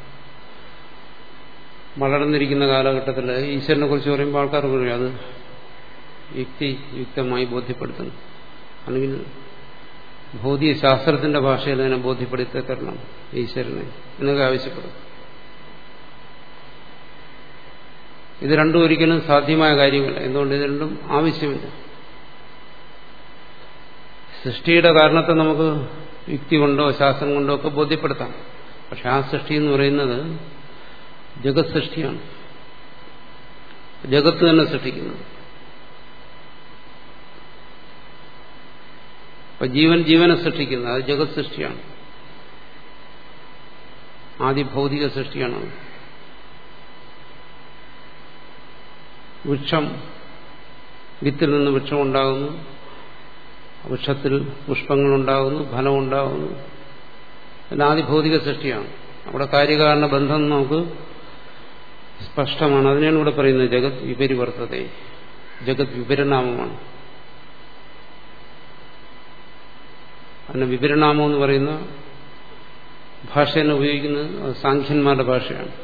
വളർന്നിരിക്കുന്ന കാലഘട്ടത്തിൽ ഈശ്വരനെ കുറിച്ച് പറയുമ്പോൾ ആൾക്കാർ പറയും അത് യുക്തി യുക്തമായി ബോധ്യപ്പെടുത്തണം അല്ലെങ്കിൽ ഭൗതിക ശാസ്ത്രത്തിന്റെ ഭാഷയിൽ അതിനെ ബോധ്യപ്പെടുത്തി തരണം ഈശ്വരനെ എന്നൊക്കെ ആവശ്യപ്പെടും ഇത് രണ്ടും ഒരിക്കലും സാധ്യമായ കാര്യമല്ല എന്തുകൊണ്ട് ഇത് രണ്ടും ആവശ്യമില്ല സൃഷ്ടിയുടെ കാരണത്തെ നമുക്ക് യുക്തി കൊണ്ടോ ശാസ്ത്രം കൊണ്ടോ ഒക്കെ ബോധ്യപ്പെടുത്താം പക്ഷെ ആ സൃഷ്ടി എന്ന് പറയുന്നത് ജഗത് സൃഷ്ടിയാണ് ജഗത്ത് തന്നെ സൃഷ്ടിക്കുന്നത് അപ്പൊ ജീവൻ ജീവനെ സൃഷ്ടിക്കുന്നത് അത് ജഗത് സൃഷ്ടിയാണ് ആദ്യ ഭൗതിക സൃഷ്ടിയാണ് വൃക്ഷം വിത്തിൽ നിന്ന് വൃക്ഷം ഉണ്ടാകുന്നു വൃക്ഷത്തിൽ പുഷ്പങ്ങളുണ്ടാകുന്നു ഫലമുണ്ടാകുന്നു എല്ലാം ആദ്യ ഭൗതിക സൃഷ്ടിയാണ് അവിടെ കാര്യകാരണ ബന്ധം നമുക്ക് സ്പഷ്ടമാണ് അതിനാണ് ഇവിടെ പറയുന്നത് ജഗത് വിപരിവർത്തത ജഗത് വിപരിണാമമാണ് അതിന് വിപരിണാമം എന്ന് പറയുന്ന ഭാഷയെന്നെ ഉപയോഗിക്കുന്നത് അത് സാഖ്യന്മാരുടെ ഭാഷയാണ്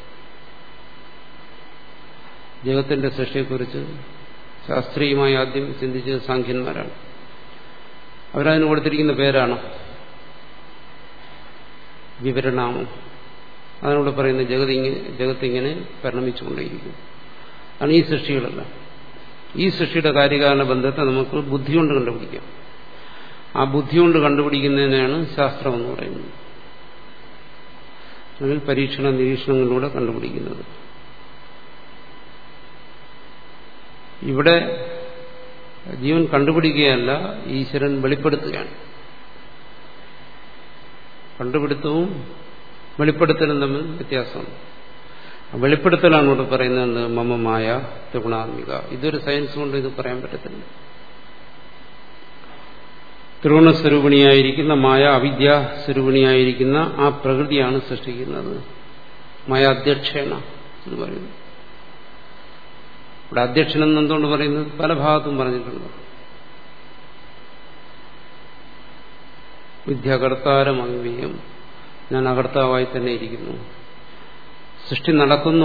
ജഗത്തിന്റെ സൃഷ്ടിയെക്കുറിച്ച് ശാസ്ത്രീയമായി ആദ്യം ചിന്തിച്ചത് സാഖ്യന്മാരാണ് അവരതിന് കൊടുത്തിരിക്കുന്ന പേരാണ് വിവരണാമം അതിനോട് പറയുന്ന ജഗത് ഇങ്ങനെ ജഗത്തിങ്ങനെ പരിണമിച്ചുകൊണ്ടേയിരിക്കും ആണ് ഈ സൃഷ്ടികളെല്ലാം ഈ സൃഷ്ടിയുടെ കാര്യകാരണ ബന്ധത്തെ നമുക്ക് ബുദ്ധി കൊണ്ട് കണ്ടുപിടിക്കാം ആ ബുദ്ധി കൊണ്ട് കണ്ടുപിടിക്കുന്നതിനാണ് ശാസ്ത്രം എന്ന് പറയുന്നത് അല്ലെങ്കിൽ പരീക്ഷണ നിരീക്ഷണങ്ങളിലൂടെ കണ്ടുപിടിക്കുന്നത് ഇവിടെ ജീവൻ കണ്ടുപിടിക്കുകയല്ല ഈശ്വരൻ വെളിപ്പെടുത്തുകയാണ് കണ്ടുപിടുത്തവും വെളിപ്പെടുത്തലും തമ്മിൽ വ്യത്യാസമുണ്ട് വെളിപ്പെടുത്തലാണ് ഇവിടെ പറയുന്നത് മമമായ ത്രിഗുണാത്മിക ഇതൊരു സയൻസ് കൊണ്ട് ഇത് പറയാൻ പറ്റത്തില്ല ത്രിഗുണസ്വരൂപിണിയായിരിക്കുന്ന മായ അവിദ്യ സ്വരൂപിണിയായിരിക്കുന്ന ആ പ്രകൃതിയാണ് സൃഷ്ടിക്കുന്നത് മായ അധ്യക്ഷേണ എന്ന് പറയുന്നു ഇവിടെ അധ്യക്ഷൻ എന്നെന്തുകൊണ്ട് പറയുന്നത് പല ഭാഗത്തും പറഞ്ഞിട്ടുണ്ട് വിദ്യാകർത്താരമവ്യം ഞാൻ അകർത്താവായി തന്നെ ഇരിക്കുന്നു സൃഷ്ടി നടക്കുന്നു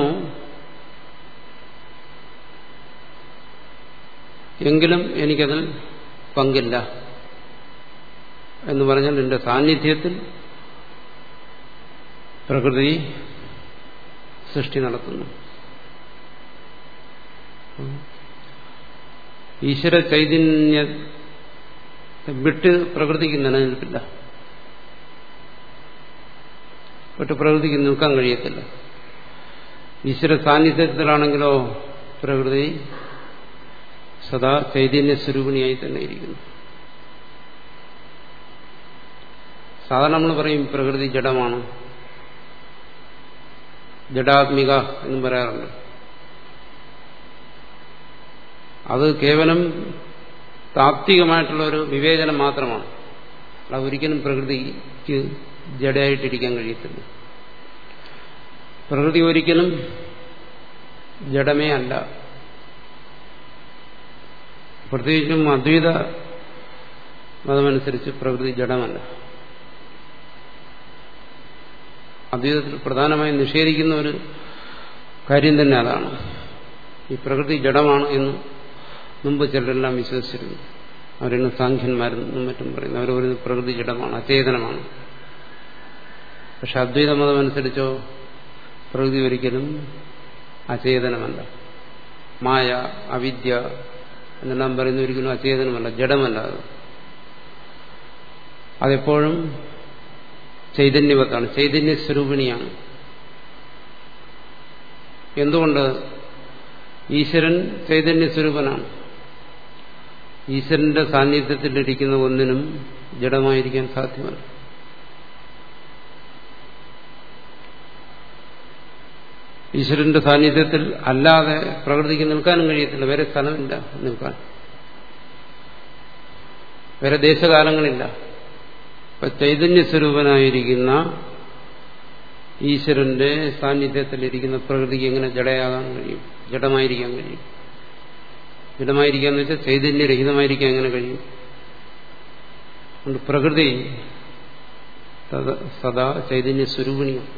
എങ്കിലും എനിക്കതിൽ പങ്കില്ല എന്ന് പറഞ്ഞാൽ എന്റെ സാന്നിധ്യത്തിൽ പ്രകൃതി സൃഷ്ടി നടത്തുന്നു ഈശ്വര ചൈതന്യ വിട്ട് പ്രകൃതിക്ക് നിലനിൽപ്പില്ല വിട്ട് പ്രകൃതിക്ക് നിൽക്കാൻ കഴിയത്തില്ല ഈശ്വര സാന്നിധ്യത്തിലാണെങ്കിലോ പ്രകൃതി സദാ ചൈതന്യ സ്വരൂപിണിയായി തന്നെ ഇരിക്കുന്നു സാധാരണ നമ്മൾ പറയും പ്രകൃതി ജഡമാണ് ജഡാത്മിക എന്നും പറയാറുണ്ട് അത് കേവലം താത്വികമായിട്ടുള്ള ഒരു വിവേചനം മാത്രമാണ് അല്ല ഒരിക്കലും പ്രകൃതിക്ക് ജഡയായിട്ടിരിക്കാൻ കഴിയത്തില്ല പ്രകൃതി ഒരിക്കലും ജഡമേ അല്ല പ്രത്യേകിച്ചും അദ്വൈത മതമനുസരിച്ച് പ്രകൃതി ജഡമല്ല അദ്വൈതത്തിൽ പ്രധാനമായും നിഷേധിക്കുന്ന ഒരു കാര്യം തന്നെ അതാണ് ഈ പ്രകൃതി ജഡമാണ് എന്ന് മുമ്പ് ചിലരെല്ലാം വിശ്വസിച്ചിരുന്നു അവരെന്ന് സാഖ്യന്മാരെന്നും മറ്റും പറയുന്നു അവർ പറയുന്നത് പ്രകൃതി ജഡമാണ് അചേതനമാണ് പക്ഷെ അദ്വൈത മതമനുസരിച്ചോ പ്രകൃതി ഒരിക്കലും അചേതനമല്ല മായ അവിദ്യ എന്നെല്ലാം പറയുന്ന ഒരിക്കലും അചേതനമല്ല ജഡമല്ല അത് അതെപ്പോഴും ചൈതന്യവത്താണ് ചൈതന്യ സ്വരൂപിണിയാണ് എന്തുകൊണ്ട് ഈശ്വരൻ ചൈതന്യ സ്വരൂപനാണ് ഈശ്വരന്റെ സാന്നിധ്യത്തിലിരിക്കുന്ന ഒന്നിനും ജഡമായിരിക്കാൻ സാധ്യമല്ല ഈശ്വരന്റെ സാന്നിധ്യത്തിൽ അല്ലാതെ പ്രകൃതിക്ക് നിൽക്കാനും കഴിയത്തില്ല വേറെ സ്ഥലമില്ല നിൽക്കാൻ വേറെ ദേശകാലങ്ങളില്ല ഇപ്പൊ ചൈതന്യ സ്വരൂപനായിരിക്കുന്ന ഈശ്വരന്റെ സാന്നിധ്യത്തിലിരിക്കുന്ന പ്രകൃതിക്ക് എങ്ങനെ ജഡയാകാൻ കഴിയും ജഡമായിരിക്കാൻ കഴിയും ജഡമായിരിക്കാന്ന് വെച്ചാൽ ചൈതന്യരഹിതമായിരിക്കാൻ എങ്ങനെ കഴിയും അതുകൊണ്ട് പ്രകൃതി സദാ ചൈതന്യ സ്വരൂപിണിയാണ്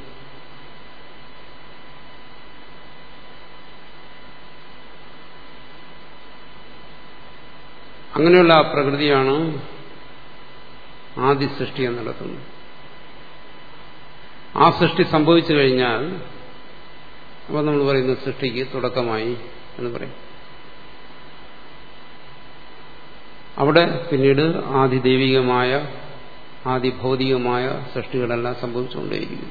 അങ്ങനെയുള്ള ആ പ്രകൃതിയാണ് ആദ്യ സൃഷ്ടിയെ നടത്തുന്നത് ആ സൃഷ്ടി സംഭവിച്ചു കഴിഞ്ഞാൽ അപ്പോൾ നമ്മൾ പറയുന്ന സൃഷ്ടിക്ക് തുടക്കമായി എന്ന് പറയും അവിടെ പിന്നീട് ആദിദൈവികമായ ആദിഭൗതികമായ സൃഷ്ടികളെല്ലാം സംഭവിച്ചുകൊണ്ടേയിരിക്കുന്നു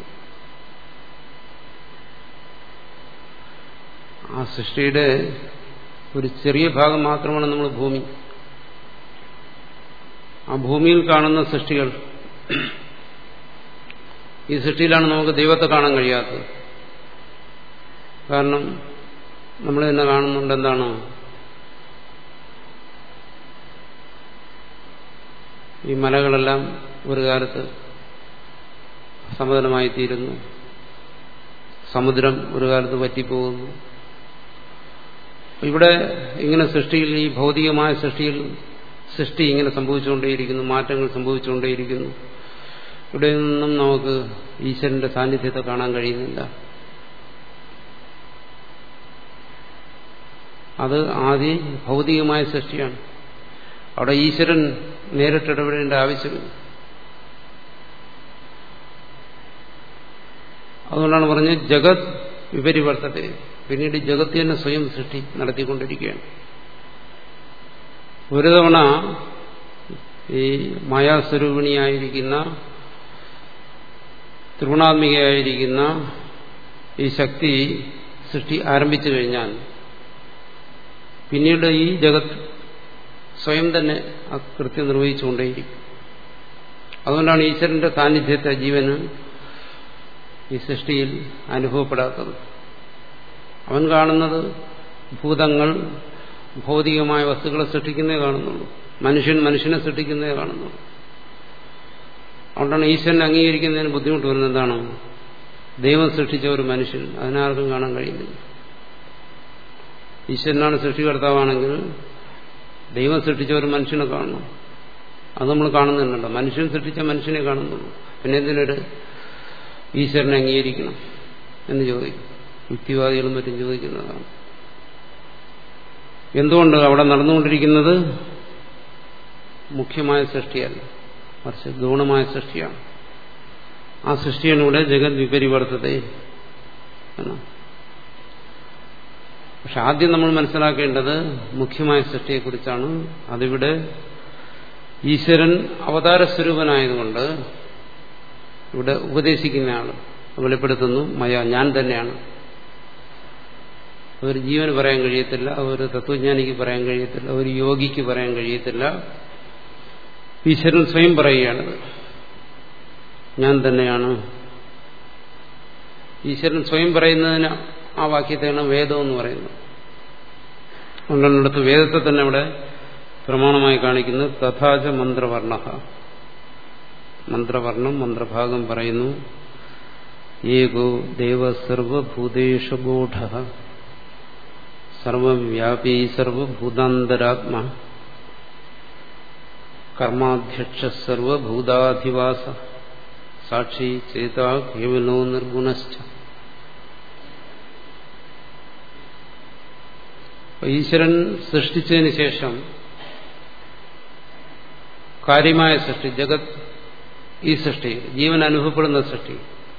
ആ സൃഷ്ടിയുടെ ഒരു ചെറിയ ഭാഗം മാത്രമാണ് നമ്മൾ ഭൂമി ആ ഭൂമിയിൽ കാണുന്ന സൃഷ്ടികൾ ഈ സൃഷ്ടിയിലാണ് നമുക്ക് ദൈവത്തെ കാണാൻ കഴിയാത്തത് കാരണം നമ്മൾ തന്നെ കാണുന്നുണ്ട് എന്താണ് ഈ മലകളെല്ലാം ഒരു കാലത്ത് സമതലമായി തീരുന്നു സമുദ്രം ഒരു കാലത്ത് വറ്റിപ്പോകുന്നു ഇവിടെ ഇങ്ങനെ സൃഷ്ടിയിൽ ഈ ഭൗതികമായ സൃഷ്ടിയിൽ സൃഷ്ടി ഇങ്ങനെ സംഭവിച്ചുകൊണ്ടേയിരിക്കുന്നു മാറ്റങ്ങൾ സംഭവിച്ചുകൊണ്ടേയിരിക്കുന്നു ഇവിടെ നിന്നും നമുക്ക് ഈശ്വരന്റെ സാന്നിധ്യത്തെ കാണാൻ കഴിയുന്നില്ല അത് ആദ്യ ഭൗതികമായ സൃഷ്ടിയാണ് അവിടെ ഈശ്വരൻ നേരിട്ടിടപെടേണ്ട ആവശ്യമില്ല അതുകൊണ്ടാണ് പറഞ്ഞത് ജഗത് വിപരിവർത്തത്തെ പിന്നീട് ജഗത്ത് തന്നെ സ്വയം സൃഷ്ടി നടത്തിക്കൊണ്ടിരിക്കുകയാണ് ഒരു തവണ ഈ മായാസ്വരൂപിണിയായിരിക്കുന്ന ത്രിഗുണാത്മികയായിരിക്കുന്ന ഈ ശക്തി സൃഷ്ടി ആരംഭിച്ചു കഴിഞ്ഞാൽ പിന്നീട് ഈ ജഗത്ത് സ്വയം തന്നെ ആ കൃത്യം നിർവഹിച്ചുകൊണ്ടേയിരിക്കും അതുകൊണ്ടാണ് ഈശ്വരന്റെ സാന്നിധ്യത്തെ ജീവന് ഈ സൃഷ്ടിയിൽ അനുഭവപ്പെടാത്തത് അവൻ കാണുന്നത് ഭൂതങ്ങൾ ഭൗതികമായ വസ്തുക്കളെ സൃഷ്ടിക്കുന്നേ കാണുന്നുള്ളൂ മനുഷ്യൻ മനുഷ്യനെ സൃഷ്ടിക്കുന്നേ കാണുന്നുള്ളൂ അതുകൊണ്ടാണ് ഈശ്വരനെ അംഗീകരിക്കുന്നതിന് ബുദ്ധിമുട്ട് വരുന്നത് എന്താണ് ദൈവം സൃഷ്ടിച്ച ഒരു മനുഷ്യൻ അതിനാർക്കും കാണാൻ കഴിയുന്നില്ല ഈശ്വരനാണ് സൃഷ്ടികർത്താവാണെങ്കിൽ ദൈവം സൃഷ്ടിച്ച ഒരു മനുഷ്യനെ കാണണം അത് നമ്മൾ കാണുന്നുണ്ടോ മനുഷ്യൻ സൃഷ്ടിച്ച മനുഷ്യനെ കാണുന്നുള്ളൂ പിന്നെ എന്തിനൊരു ഈശ്വരനെ അംഗീകരിക്കണം എന്ന് ചോദിക്കും യുക്തിവാദികളും മറ്റും ചോദിക്കുന്നതാണ് എന്തുകൊണ്ട് അവിടെ നടന്നുകൊണ്ടിരിക്കുന്നത് മുഖ്യമായ സൃഷ്ടിയല്ല മറിച്ച് ഗൗണമായ സൃഷ്ടിയാണ് ആ സൃഷ്ടിയാണ് ഇവിടെ ജഗത് വിപരിവർത്തത എന്നാണ് പക്ഷെ ആദ്യം നമ്മൾ മനസ്സിലാക്കേണ്ടത് മുഖ്യമായ സൃഷ്ടിയെക്കുറിച്ചാണ് അതിവിടെ ഈശ്വരൻ അവതാര സ്വരൂപനായതുകൊണ്ട് ഇവിടെ ഉപദേശിക്കുന്ന ആൾ വെളിപ്പെടുത്തുന്നു മയ ഞാൻ തന്നെയാണ് ഒരു ജീവന് പറയാൻ കഴിയത്തില്ല ഒരു തത്വജ്ഞാനിക്ക് പറയാൻ കഴിയത്തില്ല ഒരു യോഗിക്ക് പറയാൻ കഴിയത്തില്ല ഈശ്വരൻ സ്വയം പറയുകയാണത് ഞാൻ തന്നെയാണ് ഈശ്വരൻ സ്വയം പറയുന്നതിന് ആ വാക്യത്തെയാണ് വേദം എന്ന് പറയുന്നത് അതുകൊണ്ടാണ് ഇവിടുത്തെ വേദത്തെ തന്നെ ഇവിടെ പ്രമാണമായി കാണിക്കുന്നത് തഥാച മന്ത്രവർണ്ണ മന്ത്രവർണ്ണം മന്ത്രഭാഗം പറയുന്നു ഏകോ ദേവ സർവഭൂതേഷു ഗൂഢ സർവവ്യാപി സർവഭൂതാന്തരാത്മ കർമാധ്യക്ഷ സർവഭൂതാധിവാസ സാക്ഷി ചേത കേവലോ നിർഗുണശ്ച ഈശ്വരൻ സൃഷ്ടിച്ചതിന് ശേഷം കാര്യമായ സൃഷ്ടി ജഗത് ഈ സൃഷ്ടി ജീവൻ അനുഭവപ്പെടുന്ന സൃഷ്ടി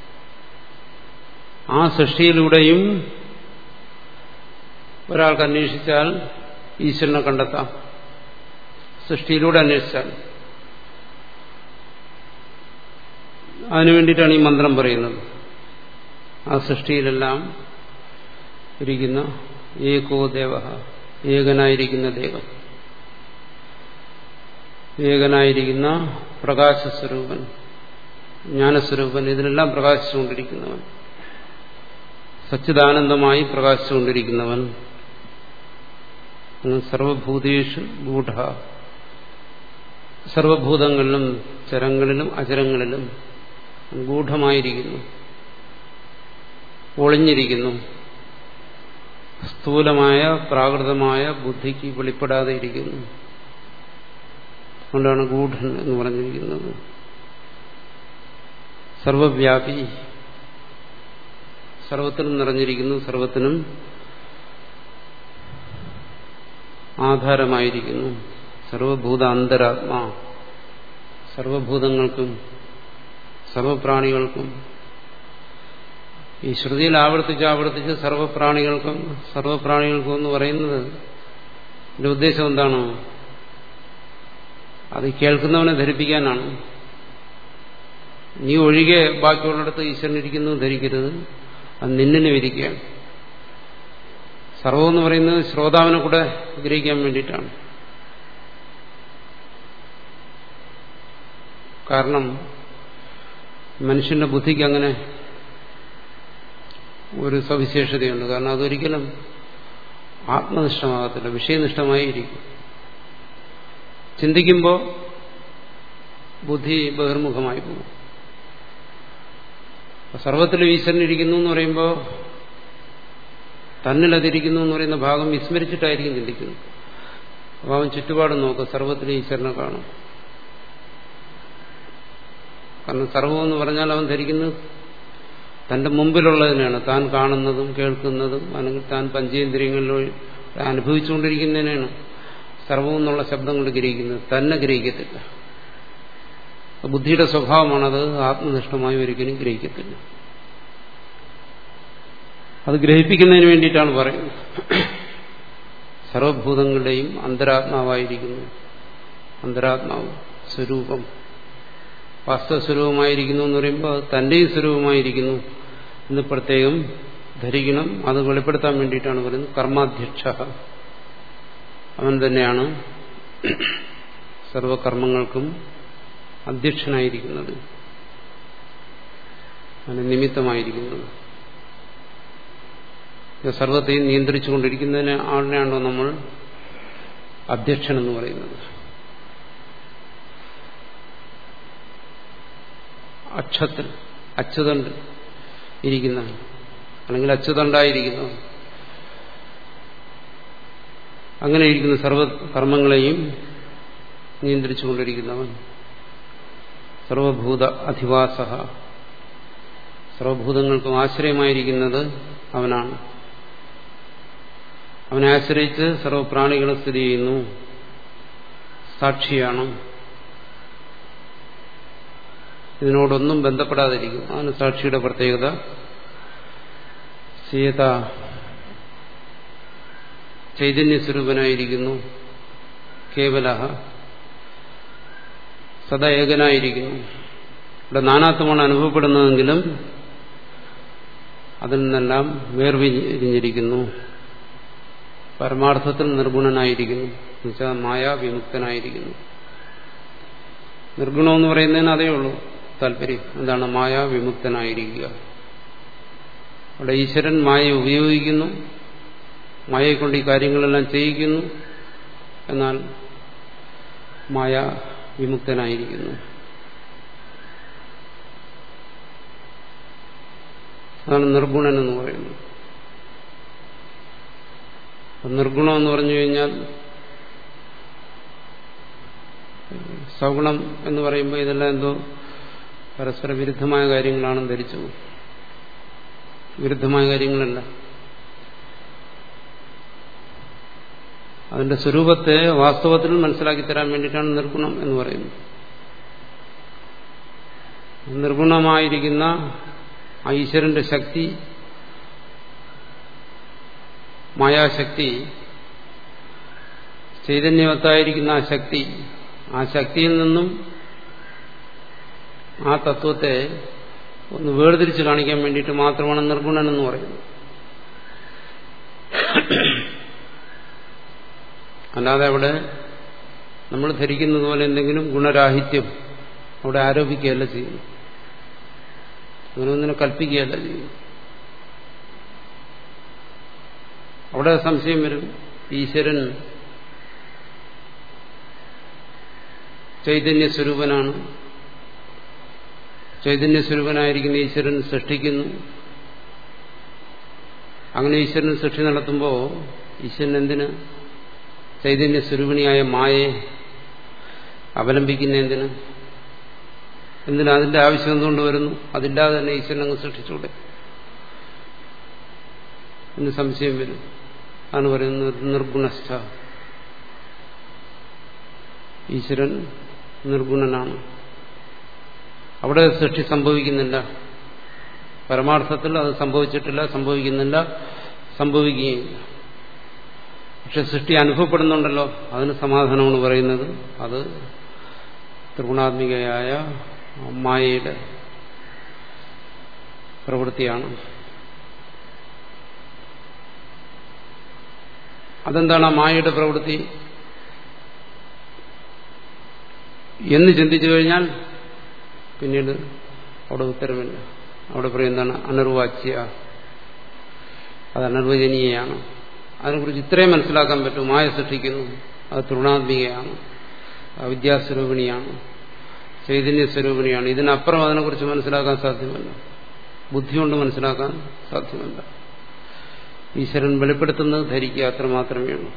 ആ സൃഷ്ടിയിലൂടെയും ഒരാൾക്ക് അന്വേഷിച്ചാൽ ഈശ്വരനെ കണ്ടെത്താം സൃഷ്ടിയിലൂടെ അന്വേഷിച്ചാൽ അതിനു വേണ്ടിയിട്ടാണ് ഈ മന്ത്രം പറയുന്നത് ആ സൃഷ്ടിയിലെല്ലാം ഇരിക്കുന്ന ഏകോ ദേവ ഏകനായിരിക്കുന്ന ദൈവം ഏകനായിരിക്കുന്ന പ്രകാശസ്വരൂപൻ ജ്ഞാനസ്വരൂപൻ ഇതിനെല്ലാം പ്രകാശിച്ചുകൊണ്ടിരിക്കുന്നവൻ സച്ചിദാനന്ദമായി പ്രകാശിച്ചുകൊണ്ടിരിക്കുന്നവൻ സർവഭൂതേഷു ഗൂഢ സർവഭൂതങ്ങളിലും ചരങ്ങളിലും അചരങ്ങളിലും ഗൂഢമായിരിക്കുന്നു ഒളിഞ്ഞിരിക്കുന്നു സ്ഥൂലമായ പ്രാകൃതമായ ബുദ്ധിക്ക് വെളിപ്പെടാതെ ഇരിക്കുന്നു അതുകൊണ്ടാണ് ഗൂഢൻ എന്ന് പറഞ്ഞിരിക്കുന്നത് സർവവ്യാപി സർവത്തിനും നിറഞ്ഞിരിക്കുന്നു സർവത്തിനും ആധാരമായിരിക്കുന്നു സർവഭൂത അന്തരാത്മാ സർവഭൂതങ്ങൾക്കും സർവപ്രാണികൾക്കും ഈ ശ്രുതിയിൽ ആവർത്തിച്ച് ആവർത്തിച്ച് സർവപ്രാണികൾക്കും സർവപ്രാണികൾക്കും എന്ന് പറയുന്നത് എന്റെ ഉദ്ദേശം എന്താണ് അത് കേൾക്കുന്നവനെ ധരിപ്പിക്കാനാണ് നീ ഒഴികെ ബാക്കിയുള്ളിടത്ത് ഈശ്വരനിരിക്കുന്നു ധരിക്കരുത് അത് നിന്നിനെ വിരിക്കുകയാണ് സർവമെന്ന് പറയുന്നത് ശ്രോതാവിനെ കൂടെ ഗ്രഹിക്കാൻ വേണ്ടിയിട്ടാണ് കാരണം മനുഷ്യന്റെ ബുദ്ധിക്ക് അങ്ങനെ ഒരു സവിശേഷതയുണ്ട് കാരണം അതൊരിക്കലും ആത്മനിഷ്ഠമാകത്തില്ല വിഷയനിഷ്ഠമായി ഇരിക്കും ചിന്തിക്കുമ്പോൾ ബുദ്ധി ബഹിർമുഖമായി പോകും സർവത്തിലും ഈശ്വരൻ ഇരിക്കുന്നു എന്ന് പറയുമ്പോൾ തന്നിലതിരിക്കുന്നു എന്ന് പറയുന്ന ഭാഗം വിസ്മരിച്ചിട്ടായിരിക്കും ചിന്തിക്കുന്നത് അപ്പോൾ അവൻ ചുറ്റുപാടും നോക്കും സർവത്തിലും ഈശ്വരനെ കാണും കാരണം സർവം എന്ന് പറഞ്ഞാൽ അവൻ ധരിക്കുന്നത് തന്റെ മുമ്പിലുള്ളതിനാണ് താൻ കാണുന്നതും കേൾക്കുന്നതും അല്ലെങ്കിൽ താൻ പഞ്ചേന്ദ്രിയങ്ങളിലൂടെ അനുഭവിച്ചുകൊണ്ടിരിക്കുന്നതിനാണ് സർവം എന്നുള്ള ശബ്ദം കൊണ്ട് ഗ്രഹിക്കുന്നത് തന്നെ ഗ്രഹിക്കത്തില്ല ബുദ്ധിയുടെ സ്വഭാവമാണത് ആത്മനിഷ്ഠമായി ഒരിക്കലും ഗ്രഹിക്കത്തില്ല അത് ഗ്രഹിപ്പിക്കുന്നതിന് വേണ്ടിയിട്ടാണ് പറയുന്നത് സർവഭൂതങ്ങളുടെയും അന്തരാത്മാവായിരിക്കുന്നു അന്തരാത്മാവ് സ്വരൂപം വാസ്തവസ്വരൂപമായിരിക്കുന്നു എന്ന് പറയുമ്പോൾ അത് തന്റെയും സ്വരൂപമായിരിക്കുന്നു എന്ന് പ്രത്യേകം ധരിക്കണം അത് വെളിപ്പെടുത്താൻ വേണ്ടിയിട്ടാണ് പറയുന്നത് കർമാധ്യക്ഷ അവൻ തന്നെയാണ് സർവകർമ്മങ്ങൾക്കും അധ്യക്ഷനായിരിക്കുന്നത് അതിന് നിമിത്തമായിരിക്കുന്നത് സർവത്തെയും നിയന്ത്രിച്ചുകൊണ്ടിരിക്കുന്നതിന് ആളിനെയാണോ നമ്മൾ അധ്യക്ഷൻ എന്ന് പറയുന്നത് അക്ഷത്തിൽ അച്യുതണ്ട് ഇരിക്കുന്ന അല്ലെങ്കിൽ അച്യുതണ്ടായിരിക്കുന്നു അങ്ങനെ ഇരിക്കുന്ന സർവ കർമ്മങ്ങളെയും നിയന്ത്രിച്ചുകൊണ്ടിരിക്കുന്നവൻ സർവഭൂത അധിവാസ സർവഭൂതങ്ങൾക്കും ആശ്രയമായിരിക്കുന്നത് അവനാണ് അവനെ ആശ്രയിച്ച് സർവപ്രാണികളും സ്ഥിതി ചെയ്യുന്നു സാക്ഷിയാണ് ഇതിനോടൊന്നും ബന്ധപ്പെടാതിരിക്കും അതാണ് സാക്ഷിയുടെ പ്രത്യേകത സീത ചൈതന്യസ്വരൂപനായിരിക്കുന്നു കേവല സദാ ഏകനായിരിക്കുന്നു ഇവിടെ നാനാത്വമാണ് അനുഭവപ്പെടുന്നതെങ്കിലും അതിൽ നിന്നെല്ലാം വേർവിരിഞ്ഞിരിക്കുന്നു പരമാർത്ഥത്തിൽ നിർഗുണനായിരിക്കുന്നു എന്നുവെച്ചാൽ മായാവിമുക്തനായിരിക്കുന്നു നിർഗുണമെന്ന് പറയുന്നതിന് അതേ ഉള്ളൂ താല്പര്യം എന്താണ് മായാവിമുക്തനായിരിക്കുക അവിടെ ഈശ്വരൻ മായ ഉപയോഗിക്കുന്നു മായയെ കൊണ്ട് ഈ കാര്യങ്ങളെല്ലാം ചെയ്യിക്കുന്നു എന്നാൽ മായ വിമുക്തനായിരിക്കുന്നു അതാണ് നിർഗുണൻ എന്ന് പറയുന്നത് നിർഗുണം എന്ന് പറഞ്ഞു കഴിഞ്ഞാൽ സഗുണം എന്ന് പറയുമ്പോൾ ഇതെല്ലാം എന്തോ പരസ്പര വിരുദ്ധമായ കാര്യങ്ങളാണെന്ന് ധരിച്ചു വിരുദ്ധമായ കാര്യങ്ങളല്ല അതിന്റെ സ്വരൂപത്തെ വാസ്തവത്തിൽ മനസ്സിലാക്കി തരാൻ വേണ്ടിയിട്ടാണ് നിർഗുണം എന്ന് പറയുന്നത് നിർഗുണമായിരിക്കുന്ന ഈശ്വരന്റെ ശക്തി മായാശക്തി ചൈതന്യവത്തായിരിക്കുന്ന ആ ശക്തി ആ ശക്തിയിൽ നിന്നും ആ തത്വത്തെ ഒന്ന് വേർതിരിച്ച് കാണിക്കാൻ വേണ്ടിയിട്ട് മാത്രമാണ് നിർഗുണൻ എന്ന് പറയുന്നത് അല്ലാതെ അവിടെ നമ്മൾ ധരിക്കുന്നത് പോലെ എന്തെങ്കിലും ഗുണരാഹിത്യം അവിടെ ആരോപിക്കുകയല്ല ചെയ്യുന്നു അങ്ങനെ ഒന്നിനെ കൽപ്പിക്കുകയല്ല ചെയ്യുന്നു അവിടെ സംശയം വരും ഈശ്വരൻ ചൈതന്യസ്വരൂപനാണ് ചൈതന്യസ്വരൂപനായിരിക്കുന്ന ഈശ്വരൻ സൃഷ്ടിക്കുന്നു അങ്ങനെ ഈശ്വരൻ സൃഷ്ടി നടത്തുമ്പോൾ ഈശ്വരൻ എന്തിന് ചൈതന്യസ്വരൂപിണിയായ മായയെ അവലംബിക്കുന്ന എന്തിന് എന്തിനാ അതിന്റെ ആവശ്യം എന്തുകൊണ്ട് വരുന്നു അതില്ലാതെ തന്നെ ഈശ്വരൻ അങ്ങ് സൃഷ്ടിച്ചൂടെ എന്ന് സംശയം വരും ആണ് പറയുന്നത് നിർഗുണസ്ഥ ഈശ്വരൻ നിർഗുണനാണ് അവിടെ സൃഷ്ടി സംഭവിക്കുന്നില്ല പരമാർത്ഥത്തിൽ അത് സംഭവിച്ചിട്ടില്ല സംഭവിക്കുന്നില്ല സംഭവിക്കുകയില്ല പക്ഷെ സൃഷ്ടി അനുഭവപ്പെടുന്നുണ്ടല്ലോ അതിന് സമാധാനമാണ് പറയുന്നത് അത് ത്രിഗുണാത്മികയായ മായയുടെ പ്രവൃത്തിയാണ് അതെന്താണ് ആ മായയുടെ പ്രവൃത്തി എന്ന് ചിന്തിച്ചു കഴിഞ്ഞാൽ പിന്നീട് അവിടെ ഉത്തരമില്ല അവിടെ പറയുന്നതാണ് അനിർവാച്യ അത് അനിർവചനീയമാണ് അതിനെക്കുറിച്ച് ഇത്രയും മനസ്സിലാക്കാൻ പറ്റും മായ സൃഷ്ടിക്കുന്നു അത് തൃണാത്മികയാണ് വിദ്യാസ്വരൂപിണിയാണ് ചൈതന്യസ്വരൂപിണിയാണ് ഇതിനപ്പുറം അതിനെക്കുറിച്ച് മനസ്സിലാക്കാൻ സാധ്യമല്ല ബുദ്ധി കൊണ്ട് മനസ്സിലാക്കാൻ സാധ്യമല്ല ഈശ്വരൻ വെളിപ്പെടുത്തുന്നത് ധരിക്കുക അത്ര മാത്രമേ ഉള്ളൂ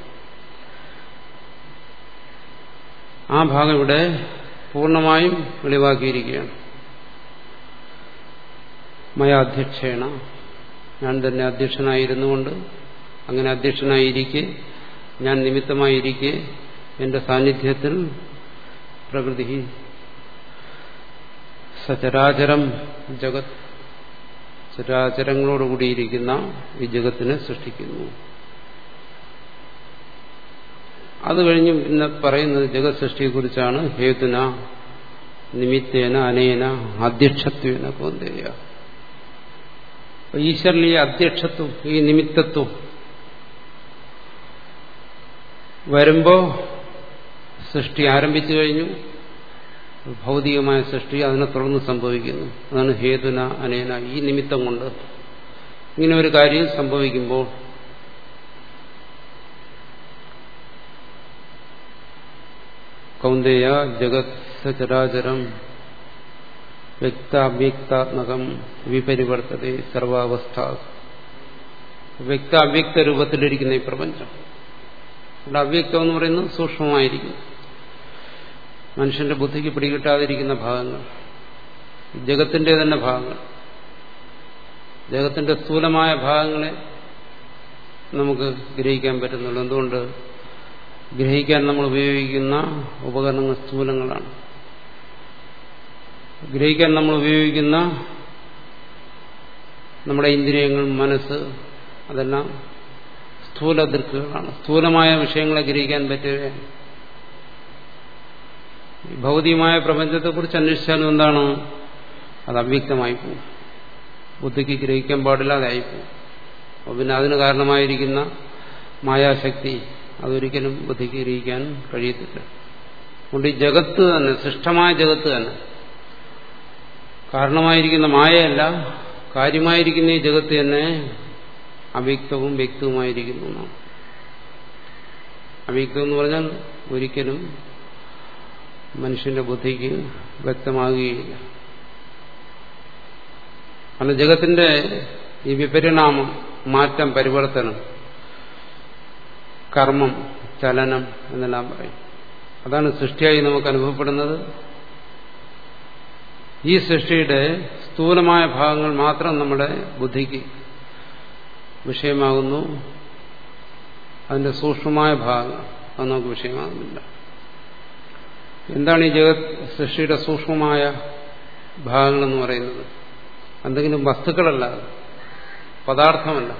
ആ ഭാഗം ഇവിടെ പൂർണ്ണമായും വെളിവാക്കിയിരിക്കുകയാണ് മയാധ്യക്ഷേണ ഞാൻ തന്നെ അധ്യക്ഷനായിരുന്നുകൊണ്ട് അങ്ങനെ അധ്യക്ഷനായിരിക്കെ ഞാൻ നിമിത്തമായിരിക്കെ എന്റെ സാന്നിധ്യത്തിൽ പ്രകൃതി സചരാചരം ജഗത് ചരാചരങ്ങളോടുകൂടിയിരിക്കുന്ന ഈ ജഗത്തിനെ സൃഷ്ടിക്കുന്നു അത് കഴിഞ്ഞ് പിന്നെ പറയുന്നത് ജഗത് സൃഷ്ടിയെക്കുറിച്ചാണ് ഹേതുന നിമിത്തേന അനേന അധ്യക്ഷത്വേന കോന്തേയ ഈശ്വരൻ ഈ അധ്യക്ഷത്വം ഈ നിമിത്തത്വം വരുമ്പോ സൃഷ്ടി ആരംഭിച്ചു കഴിഞ്ഞു ഭൗതികമായ സൃഷ്ടി അതിനെ തുടർന്ന് സംഭവിക്കുന്നു അതാണ് ഹേതുന അനേന ഈ നിമിത്തം കൊണ്ട് ഇങ്ങനെ ഒരു കാര്യം സംഭവിക്കുമ്പോൾ കൗന്ദേയ ജഗത് സചരാചരം വ്യക്താവ്യക്താത്മകം വിപരിവർത്തത സർവാവസ്ഥ വ്യക്താവ്യക്ത രൂപത്തിലിരിക്കുന്ന ഈ പ്രപഞ്ചം ഇവിടെ അവ്യക്തം എന്ന് പറയുന്നത് സൂക്ഷ്മമായിരിക്കും മനുഷ്യന്റെ ബുദ്ധിക്ക് പിടികിട്ടാതിരിക്കുന്ന ഭാഗങ്ങൾ ജഗത്തിന്റെ തന്നെ ഭാഗങ്ങൾ ജഗത്തിന്റെ സ്ഥൂലമായ ഭാഗങ്ങളെ നമുക്ക് ഗ്രഹിക്കാൻ പറ്റുന്നുള്ളൂ എന്തുകൊണ്ട് ഗ്രഹിക്കാൻ നമ്മൾ ഉപയോഗിക്കുന്ന ഉപകരണങ്ങൾ സ്ഥൂലങ്ങളാണ് ഗ്രഹിക്കാൻ നമ്മൾ ഉപയോഗിക്കുന്ന നമ്മുടെ ഇന്ദ്രിയങ്ങൾ മനസ്സ് അതെല്ലാം സ്ഥൂല ദൃക്കുകളാണ് സ്ഥൂലമായ വിഷയങ്ങളെ ഗ്രഹിക്കാൻ പറ്റുകയാണ് ഭൗതികമായ പ്രപഞ്ചത്തെക്കുറിച്ച് അന്വേഷിച്ചാലും എന്താണ് അത് അവ്യക്തമായി പോകും ബുദ്ധിക്ക് ഗ്രഹിക്കാൻ പാടില്ലാതെ ആയിപ്പോവും അപ്പോൾ പിന്നെ അതിന് കാരണമായിരിക്കുന്ന മായാശക്തി അതൊരിക്കലും ബുദ്ധിക്ക് ഗ്രഹിക്കാൻ കഴിയത്തില്ല അതുകൊണ്ട് ഈ ജഗത്ത് തന്നെ സൃഷ്ടമായ ജഗത്ത് തന്നെ കാരണമായിരിക്കുന്ന മായയല്ല കാര്യമായിരിക്കുന്ന ഈ ജഗത്ത് തന്നെ അവ്യക്തവും വ്യക്തവുമായിരിക്കുന്നു എന്നാണ് അവ്യക്തം എന്ന് പറഞ്ഞാൽ ഒരിക്കലും മനുഷ്യന്റെ ബുദ്ധിക്ക് വ്യക്തമാകുകയില്ല കാരണം ജഗത്തിന്റെ ഈ വിപരിണാമം മാറ്റം പരിവർത്തനം കർമ്മം ചലനം എന്നെല്ലാം പറയും അതാണ് സൃഷ്ടിയായി നമുക്ക് അനുഭവപ്പെടുന്നത് ഈ സൃഷ്ടിയുടെ സ്ഥൂലമായ ഭാഗങ്ങൾ മാത്രം നമ്മുടെ ബുദ്ധിക്ക് വിഷയമാകുന്നു അതിന്റെ സൂക്ഷ്മമായ ഭാഗങ്ങൾ അത് നമുക്ക് വിഷയമാകുന്നില്ല എന്താണ് ഈ ജഗത് സൃഷ്ടിയുടെ സൂക്ഷ്മമായ ഭാഗങ്ങളെന്ന് പറയുന്നത് എന്തെങ്കിലും വസ്തുക്കളല്ല പദാർത്ഥമല്ല